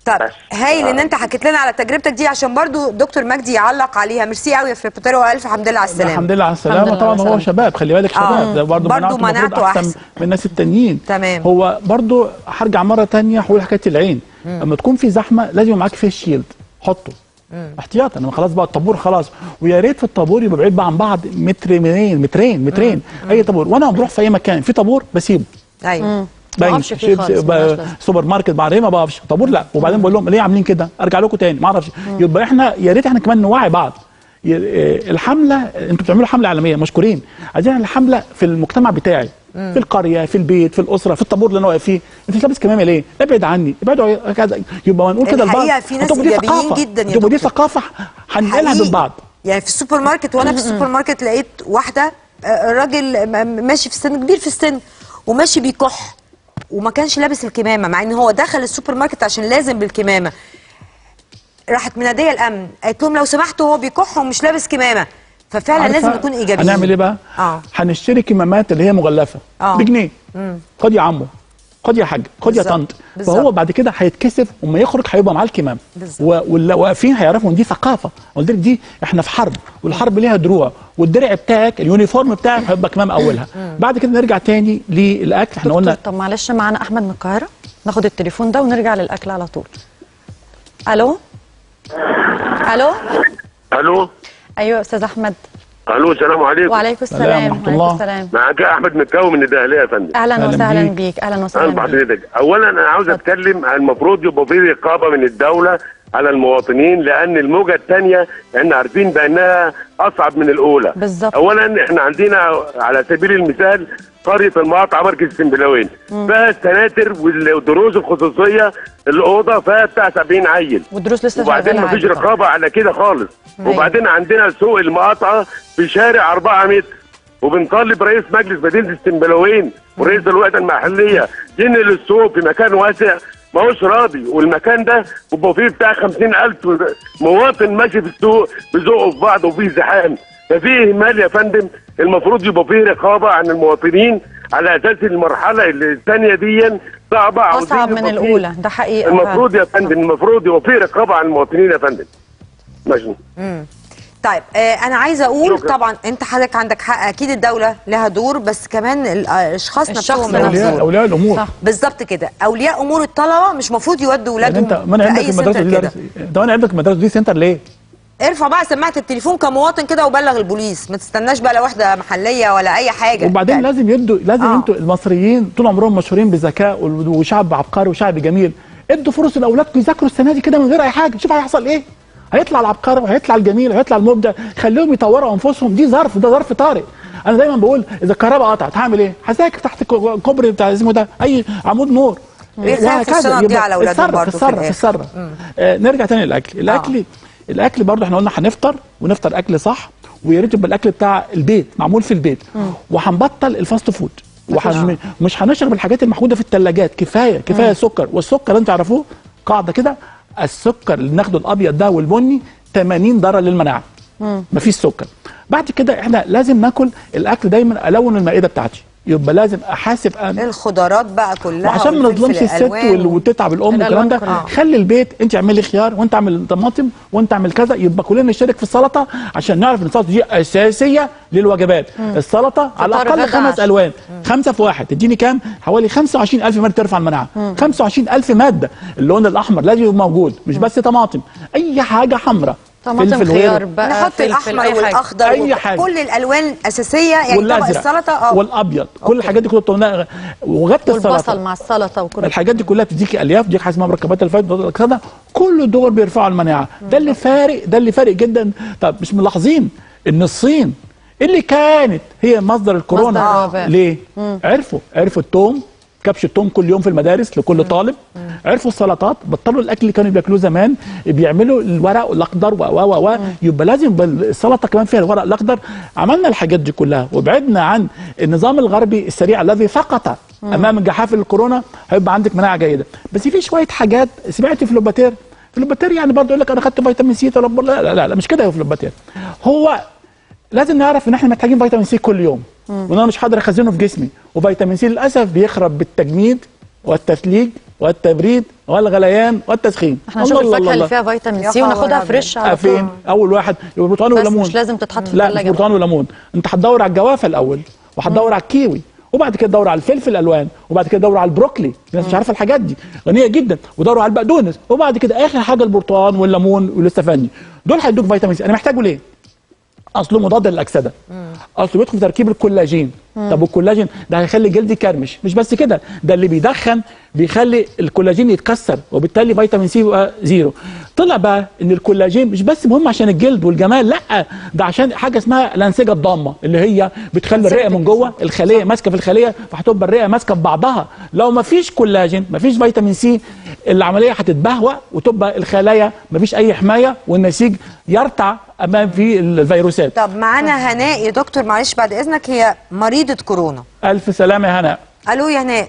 [SPEAKER 1] طب
[SPEAKER 6] بس.
[SPEAKER 1] هايل ان انت حكيت لنا على تجربتك دي عشان برضو دكتور مجدي يعلق عليها ميرسي قوي يا فريبوتاري والف حمد لله على السلامه
[SPEAKER 4] الحمد لله على
[SPEAKER 2] الحمد
[SPEAKER 4] السلامه
[SPEAKER 2] لله
[SPEAKER 4] طبعا
[SPEAKER 2] على
[SPEAKER 4] هو
[SPEAKER 2] السلامة.
[SPEAKER 4] شباب خلي بالك
[SPEAKER 1] آه.
[SPEAKER 4] شباب ده برضه
[SPEAKER 1] برضه
[SPEAKER 4] مناعته المفروض
[SPEAKER 1] مناعته
[SPEAKER 4] احسن
[SPEAKER 1] أحسن.
[SPEAKER 4] من الناس التانيين
[SPEAKER 1] تمام.
[SPEAKER 4] هو برضه هرجع مره تانية هقول حكايه العين لما تكون في زحمه لازم يبقى معاك فيس شيلد حطه احتياطا انا خلاص بقى الطابور خلاص ويا ريت في الطابور يبقى بعيد بقى عن بعض متر منين مترين مترين اي طابور وانا بروح في اي مكان في طابور بسيبه
[SPEAKER 1] ايوه
[SPEAKER 2] ما
[SPEAKER 4] باين
[SPEAKER 2] أقفش فيه
[SPEAKER 4] شيبس
[SPEAKER 2] خالص،
[SPEAKER 4] ب-
[SPEAKER 2] ملهاش لازمة.
[SPEAKER 4] سوبر ماركت بعدين ما بقفش طابور لا وبعدين بقول لهم ليه عاملين كده ارجع لكم تاني ما اعرفش يبقى احنا يا ريت احنا كمان نوعي بعض ي- آه، الحمله انتوا بتعملوا حمله عالميه مشكورين عايزين الحمله في المجتمع بتاعي في القريه في البيت في الاسره في الطابور اللي انا واقف فيه انت مش لابس كمامه ليه؟ ابعد عني ابعدوا كذا يبقى نقول كده
[SPEAKER 1] الحقيقة
[SPEAKER 4] لبعض
[SPEAKER 1] في ناس
[SPEAKER 4] هتبقى دي
[SPEAKER 1] إيجابيين
[SPEAKER 4] ثقافة.
[SPEAKER 1] جدا يا
[SPEAKER 4] هتبقى دي
[SPEAKER 1] دكتور.
[SPEAKER 4] ثقافه هننقلها
[SPEAKER 1] حقيقي.
[SPEAKER 4] بين بعض
[SPEAKER 1] يعني في السوبر ماركت وانا في السوبر ماركت لقيت واحده آه، راجل م- ماشي في السن كبير في السن وماشي بيكح وما كانش لابس الكمامه مع ان هو دخل السوبر ماركت عشان لازم بالكمامه راحت مناديه الامن قالت لهم لو سمحتوا هو بيكح ومش لابس كمامه ففعلا
[SPEAKER 4] عارفة
[SPEAKER 1] لازم نكون ايجابيين
[SPEAKER 4] هنعمل ايه بقى؟
[SPEAKER 1] اه
[SPEAKER 4] هنشتري كمامات اللي هي مغلفه
[SPEAKER 1] آه.
[SPEAKER 4] بجنيه خد يا عمو خد يا حاج خد يا
[SPEAKER 1] بالظبط.
[SPEAKER 4] طنط
[SPEAKER 1] بالظبط.
[SPEAKER 4] فهو بعد كده هيتكسف وما يخرج هيبقى معاه الكمام
[SPEAKER 1] بالظبط.
[SPEAKER 4] و- واللي واقفين هيعرفوا ان دي ثقافه قلت لك دي احنا في حرب والحرب ليها دروع والدرع بتاعك اليونيفورم بتاعك هيبقى كمام اولها بعد كده نرجع تاني للاكل احنا
[SPEAKER 2] دكتور
[SPEAKER 4] قلنا
[SPEAKER 2] طب معلش معانا احمد من القاهره ناخد التليفون ده ونرجع للاكل على طول الو الو
[SPEAKER 7] الو
[SPEAKER 2] ايوه يا استاذ احمد
[SPEAKER 7] الو السلام عليكم
[SPEAKER 2] وعليكم
[SPEAKER 4] سلام
[SPEAKER 2] السلام
[SPEAKER 4] ورحمة
[SPEAKER 2] وعليكم
[SPEAKER 4] الله.
[SPEAKER 2] السلام
[SPEAKER 7] معاك احمد مكاوي من الدهليه يا فندم
[SPEAKER 2] اهلا
[SPEAKER 4] أهلاً
[SPEAKER 2] وسهلا
[SPEAKER 4] بيك.
[SPEAKER 2] بيك اهلا
[SPEAKER 7] اهلا
[SPEAKER 2] وسهلا بيك
[SPEAKER 7] بحضرتك اولا انا عاوز اتكلم عن المفروض يبقى في رقابه من الدوله على المواطنين لان الموجه الثانيه احنا عارفين بانها اصعب من الاولى
[SPEAKER 2] بالظبط.
[SPEAKER 7] اولا احنا عندنا على سبيل المثال قريه المقاطعه مركز سنبلاوين فيها السناتر والدروس الخصوصيه الاوضه فيها بتاع 70 عيل
[SPEAKER 2] والدروس لسه
[SPEAKER 7] وبعدين
[SPEAKER 2] شغاله
[SPEAKER 7] مفيش
[SPEAKER 2] عادي طبعاً.
[SPEAKER 7] رقابه على كده خالص
[SPEAKER 2] أيوة.
[SPEAKER 7] وبعدين عندنا سوق المقاطعه في شارع 4 متر وبنطالب رئيس مجلس مدينه السنبلاوين ورئيس الوحده المحليه ينقل السوق في مكان واسع ما هوش راضي والمكان ده بيبقى فيه بتاع 50000 مواطن ماشي في السوق بيزقوا في بعض وفيه زحام ففي اهمال يا فندم المفروض يبقى فيه رقابه عن المواطنين على اساس المرحله اللي الثانيه دي صعبه عاوزين
[SPEAKER 2] اصعب من
[SPEAKER 7] يبقى فيه-
[SPEAKER 2] الاولى ده حقيقه
[SPEAKER 7] المفروض يا
[SPEAKER 2] فعلاً.
[SPEAKER 7] فندم المفروض يبقى في رقابه على المواطنين يا فندم ماشي
[SPEAKER 1] طيب آه انا عايزه اقول
[SPEAKER 7] شكراً.
[SPEAKER 1] طبعا انت حضرتك عندك حق اكيد الدوله لها دور بس كمان الاشخاص
[SPEAKER 2] الشخص
[SPEAKER 1] نفسهم لهم
[SPEAKER 2] نفسه.
[SPEAKER 4] اولياء
[SPEAKER 1] دور
[SPEAKER 4] اولياء الامور
[SPEAKER 2] صح.
[SPEAKER 1] بالظبط كده اولياء امور الطلبه مش مفروض يودوا
[SPEAKER 4] يعني
[SPEAKER 1] اولادهم
[SPEAKER 4] انت ما انا
[SPEAKER 1] في
[SPEAKER 4] عندك
[SPEAKER 1] اي
[SPEAKER 4] المدرسه
[SPEAKER 1] سنتر
[SPEAKER 4] دي
[SPEAKER 1] كده
[SPEAKER 4] انت وانا عندك المدرسه دي سنتر ليه؟
[SPEAKER 1] ارفع بقى سماعه التليفون كمواطن كده وبلغ البوليس ما تستناش بقى لا وحده محليه ولا اي حاجه
[SPEAKER 4] وبعدين
[SPEAKER 1] يعني
[SPEAKER 4] لازم يدوا لازم
[SPEAKER 1] آه.
[SPEAKER 4] آه. انتوا المصريين طول عمرهم مشهورين بالذكاء وال- وشعب عبقري وشعب جميل ادوا فرص لاولادكم يذاكروا السنه دي كده من غير اي حاجه شوف هيحصل ايه هيطلع العبقري وهيطلع الجميل وهيطلع المبدع خليهم يطوروا انفسهم دي ظرف ده ظرف طارئ انا دايما بقول اذا الكهرباء قطعت هعمل ايه هذاكر تحت كو- كوبري بتاع اسمه ده اي عمود نور
[SPEAKER 1] بيخافوا
[SPEAKER 4] وهكذا.
[SPEAKER 1] الشنط دي
[SPEAKER 4] يبقى
[SPEAKER 1] على أولادهم
[SPEAKER 4] اتصرف
[SPEAKER 1] برضه في
[SPEAKER 4] اتصرف
[SPEAKER 1] الآخر.
[SPEAKER 4] اتصرف آه نرجع تاني للاكل الاكل الاكل برضه احنا قلنا هنفطر ونفطر اكل صح ويا ريت يبقى الاكل بتاع البيت معمول في البيت وهنبطل الفاست فود وحن... مش هنشرب الحاجات المحدوده في الثلاجات كفايه كفايه سكر والسكر انتوا تعرفوه قاعده كده السكر اللي بناخده الابيض ده والبني 80 ضرر للمناعه مفيش سكر بعد كده احنا لازم ناكل الاكل دايما الون المائده بتاعتي يبقى لازم احاسب انا
[SPEAKER 1] الخضارات بقى كلها
[SPEAKER 4] وعشان ما
[SPEAKER 1] والفلفل
[SPEAKER 4] نظلمش الست
[SPEAKER 1] الألوان
[SPEAKER 4] وال- وتتعب الام والكلام
[SPEAKER 2] الألوان
[SPEAKER 4] ده
[SPEAKER 2] كلها.
[SPEAKER 4] خلي البيت انت اعملي خيار وانت اعمل طماطم وانت اعمل كذا يبقى كلنا نشترك في السلطه عشان نعرف ان السلطه دي اساسيه للوجبات السلطه على
[SPEAKER 2] فطار
[SPEAKER 4] الاقل
[SPEAKER 2] غدا
[SPEAKER 4] خمس
[SPEAKER 2] عشاء.
[SPEAKER 4] الوان خمسه في واحد تديني كام حوالي 25000 ماده ترفع المناعه 25000 ماده اللون الاحمر لازم يبقى موجود مش بس طماطم اي حاجه حمراء
[SPEAKER 2] طماطم
[SPEAKER 4] فلفل
[SPEAKER 2] خيار
[SPEAKER 4] وير.
[SPEAKER 2] بقى
[SPEAKER 1] نحط
[SPEAKER 2] فلفل،
[SPEAKER 1] الاحمر
[SPEAKER 2] أي حاجة.
[SPEAKER 1] والاخضر
[SPEAKER 4] أي
[SPEAKER 1] وك-
[SPEAKER 4] حاجة.
[SPEAKER 1] كل الالوان الاساسيه يعني طبق
[SPEAKER 4] والازرق
[SPEAKER 1] السلطه اه
[SPEAKER 4] والابيض كل الحاجات دي كلها بتقولنا وغدت السلطه
[SPEAKER 2] والبصل مع السلطه وكل
[SPEAKER 4] الحاجات دي كلها بتديكي الياف بتديك حاجه اسمها مركبات الفايده كده كل الدول بيرفعوا المناعه ده اللي فارق ده اللي فارق جدا طب مش ملاحظين ان الصين اللي كانت هي مصدر الكورونا
[SPEAKER 2] مصدر الوباء.
[SPEAKER 4] ليه عرفوا عرفوا التوم كبش التوم كل يوم في المدارس لكل طالب عرفوا السلطات بطلوا الاكل اللي كانوا بياكلوه زمان بيعملوا الورق الاخضر و و و يبقى لازم يبقى السلطه كمان فيها الورق الاخضر عملنا الحاجات دي كلها وبعدنا عن النظام الغربي السريع الذي سقط امام جحافل الكورونا هيبقى عندك مناعه جيده بس في شويه حاجات سمعت في لوباتير في لوباتير يعني برضه يقول لك انا خدت فيتامين سي طب لا لا, لا, لا مش كده هو في لوباتير هو لازم نعرف ان احنا محتاجين فيتامين سي كل يوم وان انا مش هقدر اخزنه في جسمي وفيتامين سي للاسف بيخرب بالتجميد والتثليج والتبريد والغليان والتسخين
[SPEAKER 2] احنا نشوف الفاكهه اللي فيها فيتامين
[SPEAKER 1] يا
[SPEAKER 2] سي
[SPEAKER 1] خبر
[SPEAKER 2] وناخدها
[SPEAKER 1] أبيض.
[SPEAKER 2] فريش على
[SPEAKER 4] آه،
[SPEAKER 2] طول
[SPEAKER 4] فين اول واحد يبقى برتقال
[SPEAKER 2] بس
[SPEAKER 4] وليمون
[SPEAKER 2] مش لازم تتحط في
[SPEAKER 4] لا مش
[SPEAKER 2] الثلاجه بقى.
[SPEAKER 4] برتقال وليمون انت هتدور على الجوافه الاول وهتدور على الكيوي وبعد كده تدور على الفلفل الالوان وبعد كده تدور على البروكلي الناس مش عارفه الحاجات دي غنيه جدا ودوروا على البقدونس وبعد كده اخر حاجه البرتقال والليمون والاستفندي دول هيدوك فيتامين سي انا محتاجه ليه اصله مضاد للاكسده اصله بيدخل في تركيب الكولاجين طب والكولاجين ده هيخلي جلدي كرمش مش بس كده ده اللي بيدخن بيخلي الكولاجين يتكسر وبالتالي فيتامين سي يبقى زيرو طلع بقى ان الكولاجين مش بس مهم عشان الجلد والجمال لا ده عشان حاجه اسمها الانسجه الضامه اللي هي بتخلي الرئه من جوه الخليه ماسكه في الخليه فهتبقى الرئه ماسكه في بعضها لو ما فيش كولاجين ما فيش فيتامين سي العمليه هتتبهوأ وتبقى الخلايا ما فيش اي حمايه والنسيج يرتع امام في الفيروسات
[SPEAKER 1] طب معانا هناء يا دكتور معلش بعد اذنك هي مريضه كورونا
[SPEAKER 4] الف سلامه يا هناء
[SPEAKER 1] الو يا هناء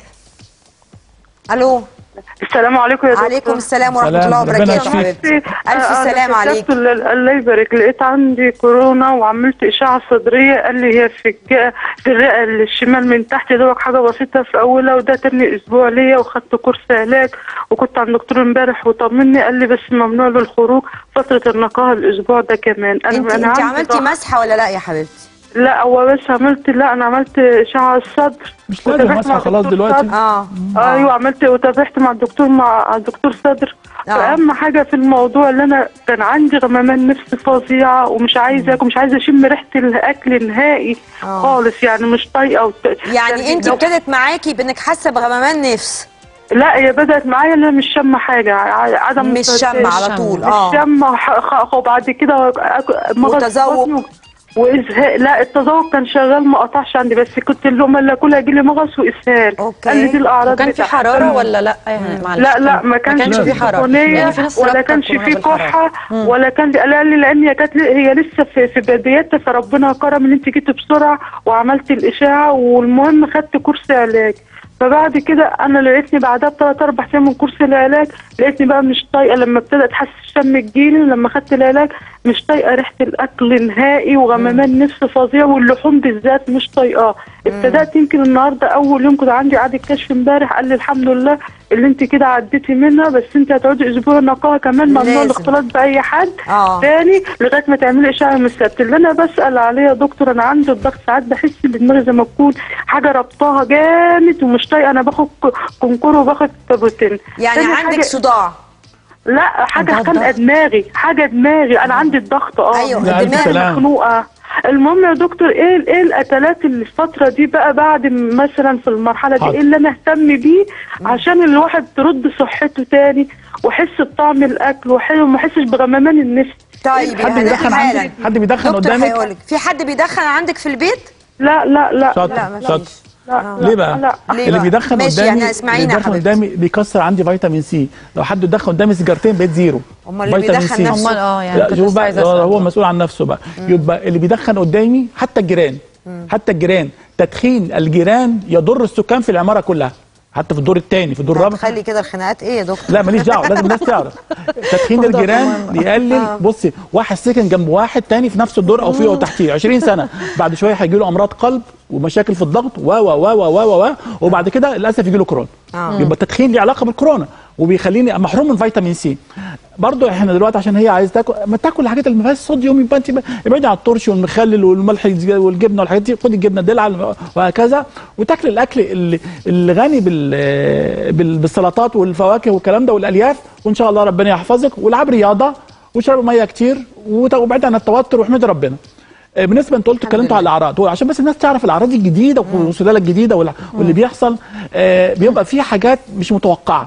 [SPEAKER 1] الو
[SPEAKER 8] السلام عليكم يا دكتور
[SPEAKER 1] عليكم السلام ورحمه
[SPEAKER 4] سلام،
[SPEAKER 1] الله
[SPEAKER 4] ربنا
[SPEAKER 1] وبركاته
[SPEAKER 4] يشفيك.
[SPEAKER 1] حبيبتي الف
[SPEAKER 8] أنا
[SPEAKER 1] سلام عليك
[SPEAKER 8] كتبت ال- الله يبارك لقيت عندي كورونا وعملت اشعه صدريه قال لي هي في الج- في الرئه الشمال من تحت دوك حاجه بسيطه في اولها وده تاني اسبوع ليا وخدت كورس علاج وكنت عند دكتور امبارح وطمني قال لي بس ممنوع للخروج فتره النقاهه الاسبوع ده كمان
[SPEAKER 1] انت انت
[SPEAKER 8] عندي
[SPEAKER 1] عملتي
[SPEAKER 8] ضغط.
[SPEAKER 1] مسحه ولا لا يا حبيبتي
[SPEAKER 8] لا هو بس عملت لا انا عملت اشعه الصدر
[SPEAKER 4] مش لازم
[SPEAKER 8] وتابعت
[SPEAKER 4] مسحة
[SPEAKER 8] مع
[SPEAKER 4] خلاص
[SPEAKER 8] دكتور
[SPEAKER 4] دلوقتي.
[SPEAKER 8] صدر.
[SPEAKER 1] اه
[SPEAKER 8] ايوه عملت وتابعت مع الدكتور مع الدكتور صدر
[SPEAKER 1] آه.
[SPEAKER 8] فاهم حاجه في الموضوع اللي انا كان عندي غمامان نفس فظيعه ومش عايزه اكل مش عايزه اشم ريحه الاكل نهائي
[SPEAKER 1] آه.
[SPEAKER 8] خالص يعني مش طايقه وت...
[SPEAKER 1] يعني انت
[SPEAKER 8] لو-
[SPEAKER 1] ابتدت معاكي بانك حاسه بغمامان نفس
[SPEAKER 8] لا هي بدات معايا ان انا مش شامه حاجه ع- عدم
[SPEAKER 1] مش شامه على طول
[SPEAKER 8] مش
[SPEAKER 1] اه
[SPEAKER 8] شامه ح- خ- وبعد كده أك- مغص
[SPEAKER 1] وتذوق.
[SPEAKER 8] بطني وازهاق لا التذوق كان شغال ما قطعش عندي بس كنت اللقمه اللي اكلها يجي لي مغص واسهال
[SPEAKER 1] أوكي.
[SPEAKER 8] قال لي دي الاعراض
[SPEAKER 2] وكان في
[SPEAKER 8] بتاعتها.
[SPEAKER 2] حراره ولا لا يعني معلش
[SPEAKER 8] لا لا ما كانش,
[SPEAKER 2] كانش في حراره
[SPEAKER 8] سخونية
[SPEAKER 2] يعني في ناس
[SPEAKER 8] ولا
[SPEAKER 2] رابطة
[SPEAKER 8] كانش
[SPEAKER 2] الكورونا
[SPEAKER 8] في
[SPEAKER 2] بالحرارة.
[SPEAKER 8] كحه ولا كان قال لي لان هي كانت هي لسه في في بدايتها فربنا كرم ان انت جيتي بسرعه وعملت الاشاعه والمهم خدت كورس علاج فبعد كده انا لقيتني بعدها بثلاث اربع ايام من كورس العلاج لقيتني بقى مش طايقه لما ابتدت احس الشم الجيلي لما خدت العلاج مش طايقه ريحه الاكل نهائي وغمامان نفس فظيع واللحوم بالذات مش طايقاه ابتدات يمكن النهارده اول يوم كنت عندي اعاده كشف امبارح قال لي الحمد لله اللي انت كده عديتي منها بس انت هتقعدي اسبوع نقاهه كمان ممنوع
[SPEAKER 1] لازم.
[SPEAKER 8] الاختلاط باي حد
[SPEAKER 1] اه
[SPEAKER 8] تاني لغايه ما تعملي اشعه من السبت اللي انا بسال عليه يا دكتور انا عندي الضغط ساعات بحس ان دماغي زي ما تكون حاجه ربطاها جامد ومش طايقه انا باخد ك- كونكور وباخد كابوتين
[SPEAKER 1] يعني
[SPEAKER 8] تاني
[SPEAKER 1] عندك
[SPEAKER 8] حاجة-
[SPEAKER 1] صداع
[SPEAKER 8] لا حاجه
[SPEAKER 2] عندها
[SPEAKER 8] خانقه
[SPEAKER 2] الضغط.
[SPEAKER 8] دماغي حاجه دماغي انا عندي الضغط اه
[SPEAKER 1] أيوة،
[SPEAKER 4] لا، ألف
[SPEAKER 1] الدماغ
[SPEAKER 4] سلام.
[SPEAKER 8] مخنوقه المهم يا دكتور ايه ايه القتلات اللي الفتره دي بقى بعد مثلا في المرحله دي
[SPEAKER 4] حاضر.
[SPEAKER 8] ايه اللي انا اهتم بيه عشان الواحد ترد صحته تاني ويحس بطعم الاكل وحلو وما يحسش بغمامان النفس
[SPEAKER 1] طيب يا
[SPEAKER 4] حد
[SPEAKER 1] هناء
[SPEAKER 4] بيدخن
[SPEAKER 1] حالا
[SPEAKER 4] عندك حد بيدخن
[SPEAKER 1] دكتور
[SPEAKER 4] قدامك
[SPEAKER 1] هيقولك في حد بيدخن عندك في البيت
[SPEAKER 8] لا لا لا
[SPEAKER 4] شاطر
[SPEAKER 1] لا، مفيش.
[SPEAKER 4] شاطر
[SPEAKER 8] لا
[SPEAKER 4] ليه بقى؟
[SPEAKER 8] لا
[SPEAKER 1] ليه
[SPEAKER 4] اللي
[SPEAKER 1] بقى؟
[SPEAKER 4] بيدخن
[SPEAKER 1] ماشي،
[SPEAKER 4] قدامي
[SPEAKER 1] يعني اسمعيني
[SPEAKER 4] اللي
[SPEAKER 1] يا
[SPEAKER 4] بيدخن
[SPEAKER 1] حبيبتي.
[SPEAKER 4] قدامي بيكسر عندي فيتامين سي لو حد دخن قدامي سيجارتين بقيت زيرو
[SPEAKER 1] امال اللي
[SPEAKER 4] فيتامين
[SPEAKER 1] بيدخن
[SPEAKER 4] سي.
[SPEAKER 1] نفسه
[SPEAKER 2] امال اه يعني
[SPEAKER 4] لا
[SPEAKER 2] كنت
[SPEAKER 4] شوف
[SPEAKER 2] لسه
[SPEAKER 4] بقى
[SPEAKER 2] عايزة
[SPEAKER 4] آه،
[SPEAKER 2] أسأل.
[SPEAKER 4] هو مسؤول عن نفسه بقى يبقى اللي بيدخن قدامي حتى الجيران حتى الجيران تدخين الجيران يضر السكان في العماره كلها حتى في الدور الثاني في الدور الرابع
[SPEAKER 1] تخلي كده الخناقات ايه يا دكتور
[SPEAKER 4] لا ماليش دعوه لازم الناس تعرف تدخين الجيران يقلل بصي واحد سكن جنب واحد تاني في نفس الدور او فيه او تحتيه 20 سنه بعد شويه هيجي له امراض قلب ومشاكل في الضغط و و و و و و وبعد كده للاسف يجي له كورونا
[SPEAKER 1] آه.
[SPEAKER 4] يبقى التدخين ليه علاقه بالكورونا وبيخليني محروم من فيتامين سي برضه احنا دلوقتي عشان هي عايز تاكل ما تاكل الحاجات اللي ما فيهاش صوديوم يبقى انت ابعدي عن الترش والمخلل والملح والجبنه والحاجات دي خدي الجبنه الدلع وهكذا وتاكل الاكل اللي, اللي غني بال بال- بالسلطات والفواكه والكلام ده والالياف وان شاء الله ربنا يحفظك والعب رياضه واشرب ميه كتير وت- وابعد عن التوتر واحمدي ربنا آه، بالنسبه انت قلت اتكلمتوا على الاعراض هو عشان بس الناس تعرف الاعراض الجديده والسلاله الجديده والع- واللي بيحصل آه، بيبقى في حاجات مش متوقعه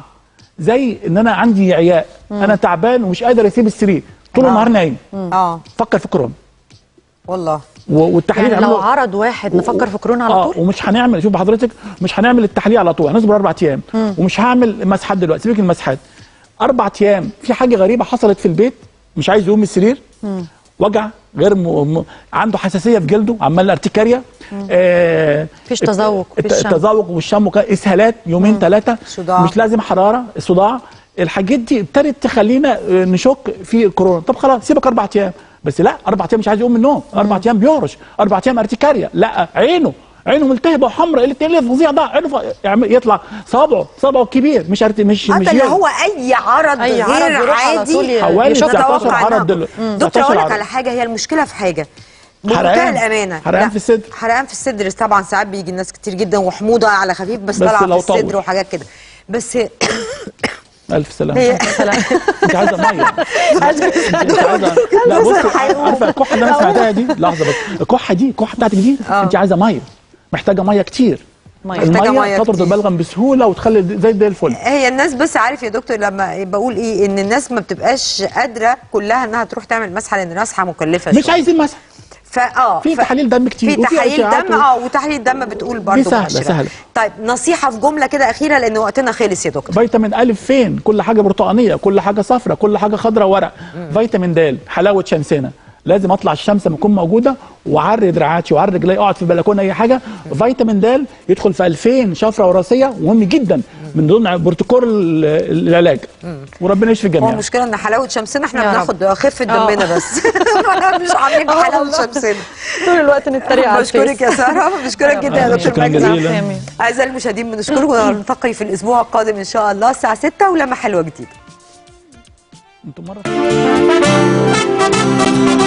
[SPEAKER 4] زي ان انا عندي عياء انا تعبان ومش قادر اسيب السرير طول النهار نايم
[SPEAKER 1] اه
[SPEAKER 4] فكر في كورونا
[SPEAKER 1] والله
[SPEAKER 4] و- والتحليل
[SPEAKER 2] يعني لو
[SPEAKER 4] عمله-
[SPEAKER 2] عرض واحد نفكر في كورونا على
[SPEAKER 4] اه
[SPEAKER 2] طول
[SPEAKER 4] ومش هنعمل شوف حضرتك مش هنعمل التحليل على طول هنصبر اربع ايام ومش هعمل مسحات دلوقتي سيبك من المسحات اربع ايام في حاجه غريبه حصلت في البيت مش عايز يقوم من السرير وجع غير م... م... عنده حساسيه في جلده عمال ارتكاريا آه
[SPEAKER 2] مفيش تذوق،
[SPEAKER 4] الت-
[SPEAKER 2] مفيش شم.
[SPEAKER 4] التذوق والشم وكده، اسهالات يومين ثلاثه
[SPEAKER 1] صداع.
[SPEAKER 4] مش لازم حراره صداع الحاجات دي ابتدت تخلينا آه، نشك في الكورونا طب خلاص سيبك اربع ايام بس لا اربع ايام مش عايز يقوم من النوم اربع ايام بيهرش اربع ايام ارتكاريا لا عينه عينه ملتهبه وحمراء اللي ايه الفظيع ده عينه ف... يعمل- يطلع صابعه صابعه كبير مش عارف مش
[SPEAKER 1] حتى
[SPEAKER 4] مش
[SPEAKER 1] اللي
[SPEAKER 4] يرد.
[SPEAKER 1] هو اي عرض
[SPEAKER 2] أي عرض
[SPEAKER 1] غير
[SPEAKER 2] يروح على طول
[SPEAKER 1] عادي
[SPEAKER 2] ي-
[SPEAKER 4] حوالي
[SPEAKER 1] مش
[SPEAKER 4] 19
[SPEAKER 1] متوقع
[SPEAKER 4] عرض
[SPEAKER 1] إنها-
[SPEAKER 4] دلوقتي.
[SPEAKER 1] دكتور
[SPEAKER 4] 19
[SPEAKER 1] اقول لك
[SPEAKER 4] عرض.
[SPEAKER 1] على حاجه هي المشكله في حاجه بمنتهى
[SPEAKER 4] حرقان.
[SPEAKER 1] الامانه
[SPEAKER 4] حرقان
[SPEAKER 1] لا،
[SPEAKER 4] في الصدر.
[SPEAKER 1] حرقان في الصدر طبعا ساعات بيجي الناس كتير جدا وحموضه على خفيف بس,
[SPEAKER 4] بس
[SPEAKER 1] طالعه
[SPEAKER 4] لو
[SPEAKER 1] في الصدر
[SPEAKER 4] طول.
[SPEAKER 1] وحاجات كده بس
[SPEAKER 4] الف سلامه
[SPEAKER 1] هي
[SPEAKER 4] انت عايزه ميه انت عايزه لا بص عارفه الكحه اللي انا سمعتها دي لحظه بس الكحه دي الكحه بتاعتك دي انت عايزه ميه محتاجه ميه كتير
[SPEAKER 2] مية.
[SPEAKER 1] محتاجة مية
[SPEAKER 4] الميه تطرد
[SPEAKER 1] كتير.
[SPEAKER 4] البلغم بسهوله وتخلي زي زي الفل
[SPEAKER 1] هي الناس بس عارف يا دكتور لما بقول ايه ان الناس ما بتبقاش قادره كلها انها تروح تعمل مسحه لان مسحه مكلفه
[SPEAKER 4] مش
[SPEAKER 1] شوية.
[SPEAKER 4] عايزين مسح
[SPEAKER 1] فا اه
[SPEAKER 4] في
[SPEAKER 1] ف-
[SPEAKER 4] تحاليل دم كتير
[SPEAKER 1] في
[SPEAKER 4] وفي
[SPEAKER 1] تحاليل
[SPEAKER 4] أشعاعات
[SPEAKER 1] دم
[SPEAKER 4] و-
[SPEAKER 1] اه وتحاليل دم بتقول برضه
[SPEAKER 4] سهلة،
[SPEAKER 1] مؤشرات.
[SPEAKER 4] سهلة.
[SPEAKER 1] طيب نصيحه في جمله كده اخيره لان وقتنا خلص يا دكتور
[SPEAKER 4] فيتامين الف فين كل حاجه برتقانيه كل حاجه صفراء كل حاجه خضراء ورق فيتامين د حلاوه شمسنا لازم اطلع الشمس لما اكون موجوده وعري دراعاتي وعري رجلي اقعد في البلكونه اي حاجه فيتامين د يدخل في 2000 شفره وراثيه مهم جدا من ضمن بروتوكول ال- العلاج وربنا يشفي
[SPEAKER 1] هو
[SPEAKER 4] الجميع
[SPEAKER 1] المشكله ان حلاوه شمسنا احنا
[SPEAKER 2] يا رب.
[SPEAKER 1] بناخد خفه
[SPEAKER 2] آه.
[SPEAKER 1] دمنا بس مش عاملين حلاوه شمسنا
[SPEAKER 2] طول الوقت نتريق على
[SPEAKER 1] بشكرك
[SPEAKER 2] الفيس.
[SPEAKER 1] يا ساره بشكرك جدا يا دكتور
[SPEAKER 4] شكراً
[SPEAKER 1] مجدي
[SPEAKER 4] جزيلاً.
[SPEAKER 2] آمين.
[SPEAKER 1] اعزائي المشاهدين بنشكركم ونلتقي في الاسبوع القادم ان شاء الله الساعه 6 ولما حلوه جديده
[SPEAKER 4] انتم مره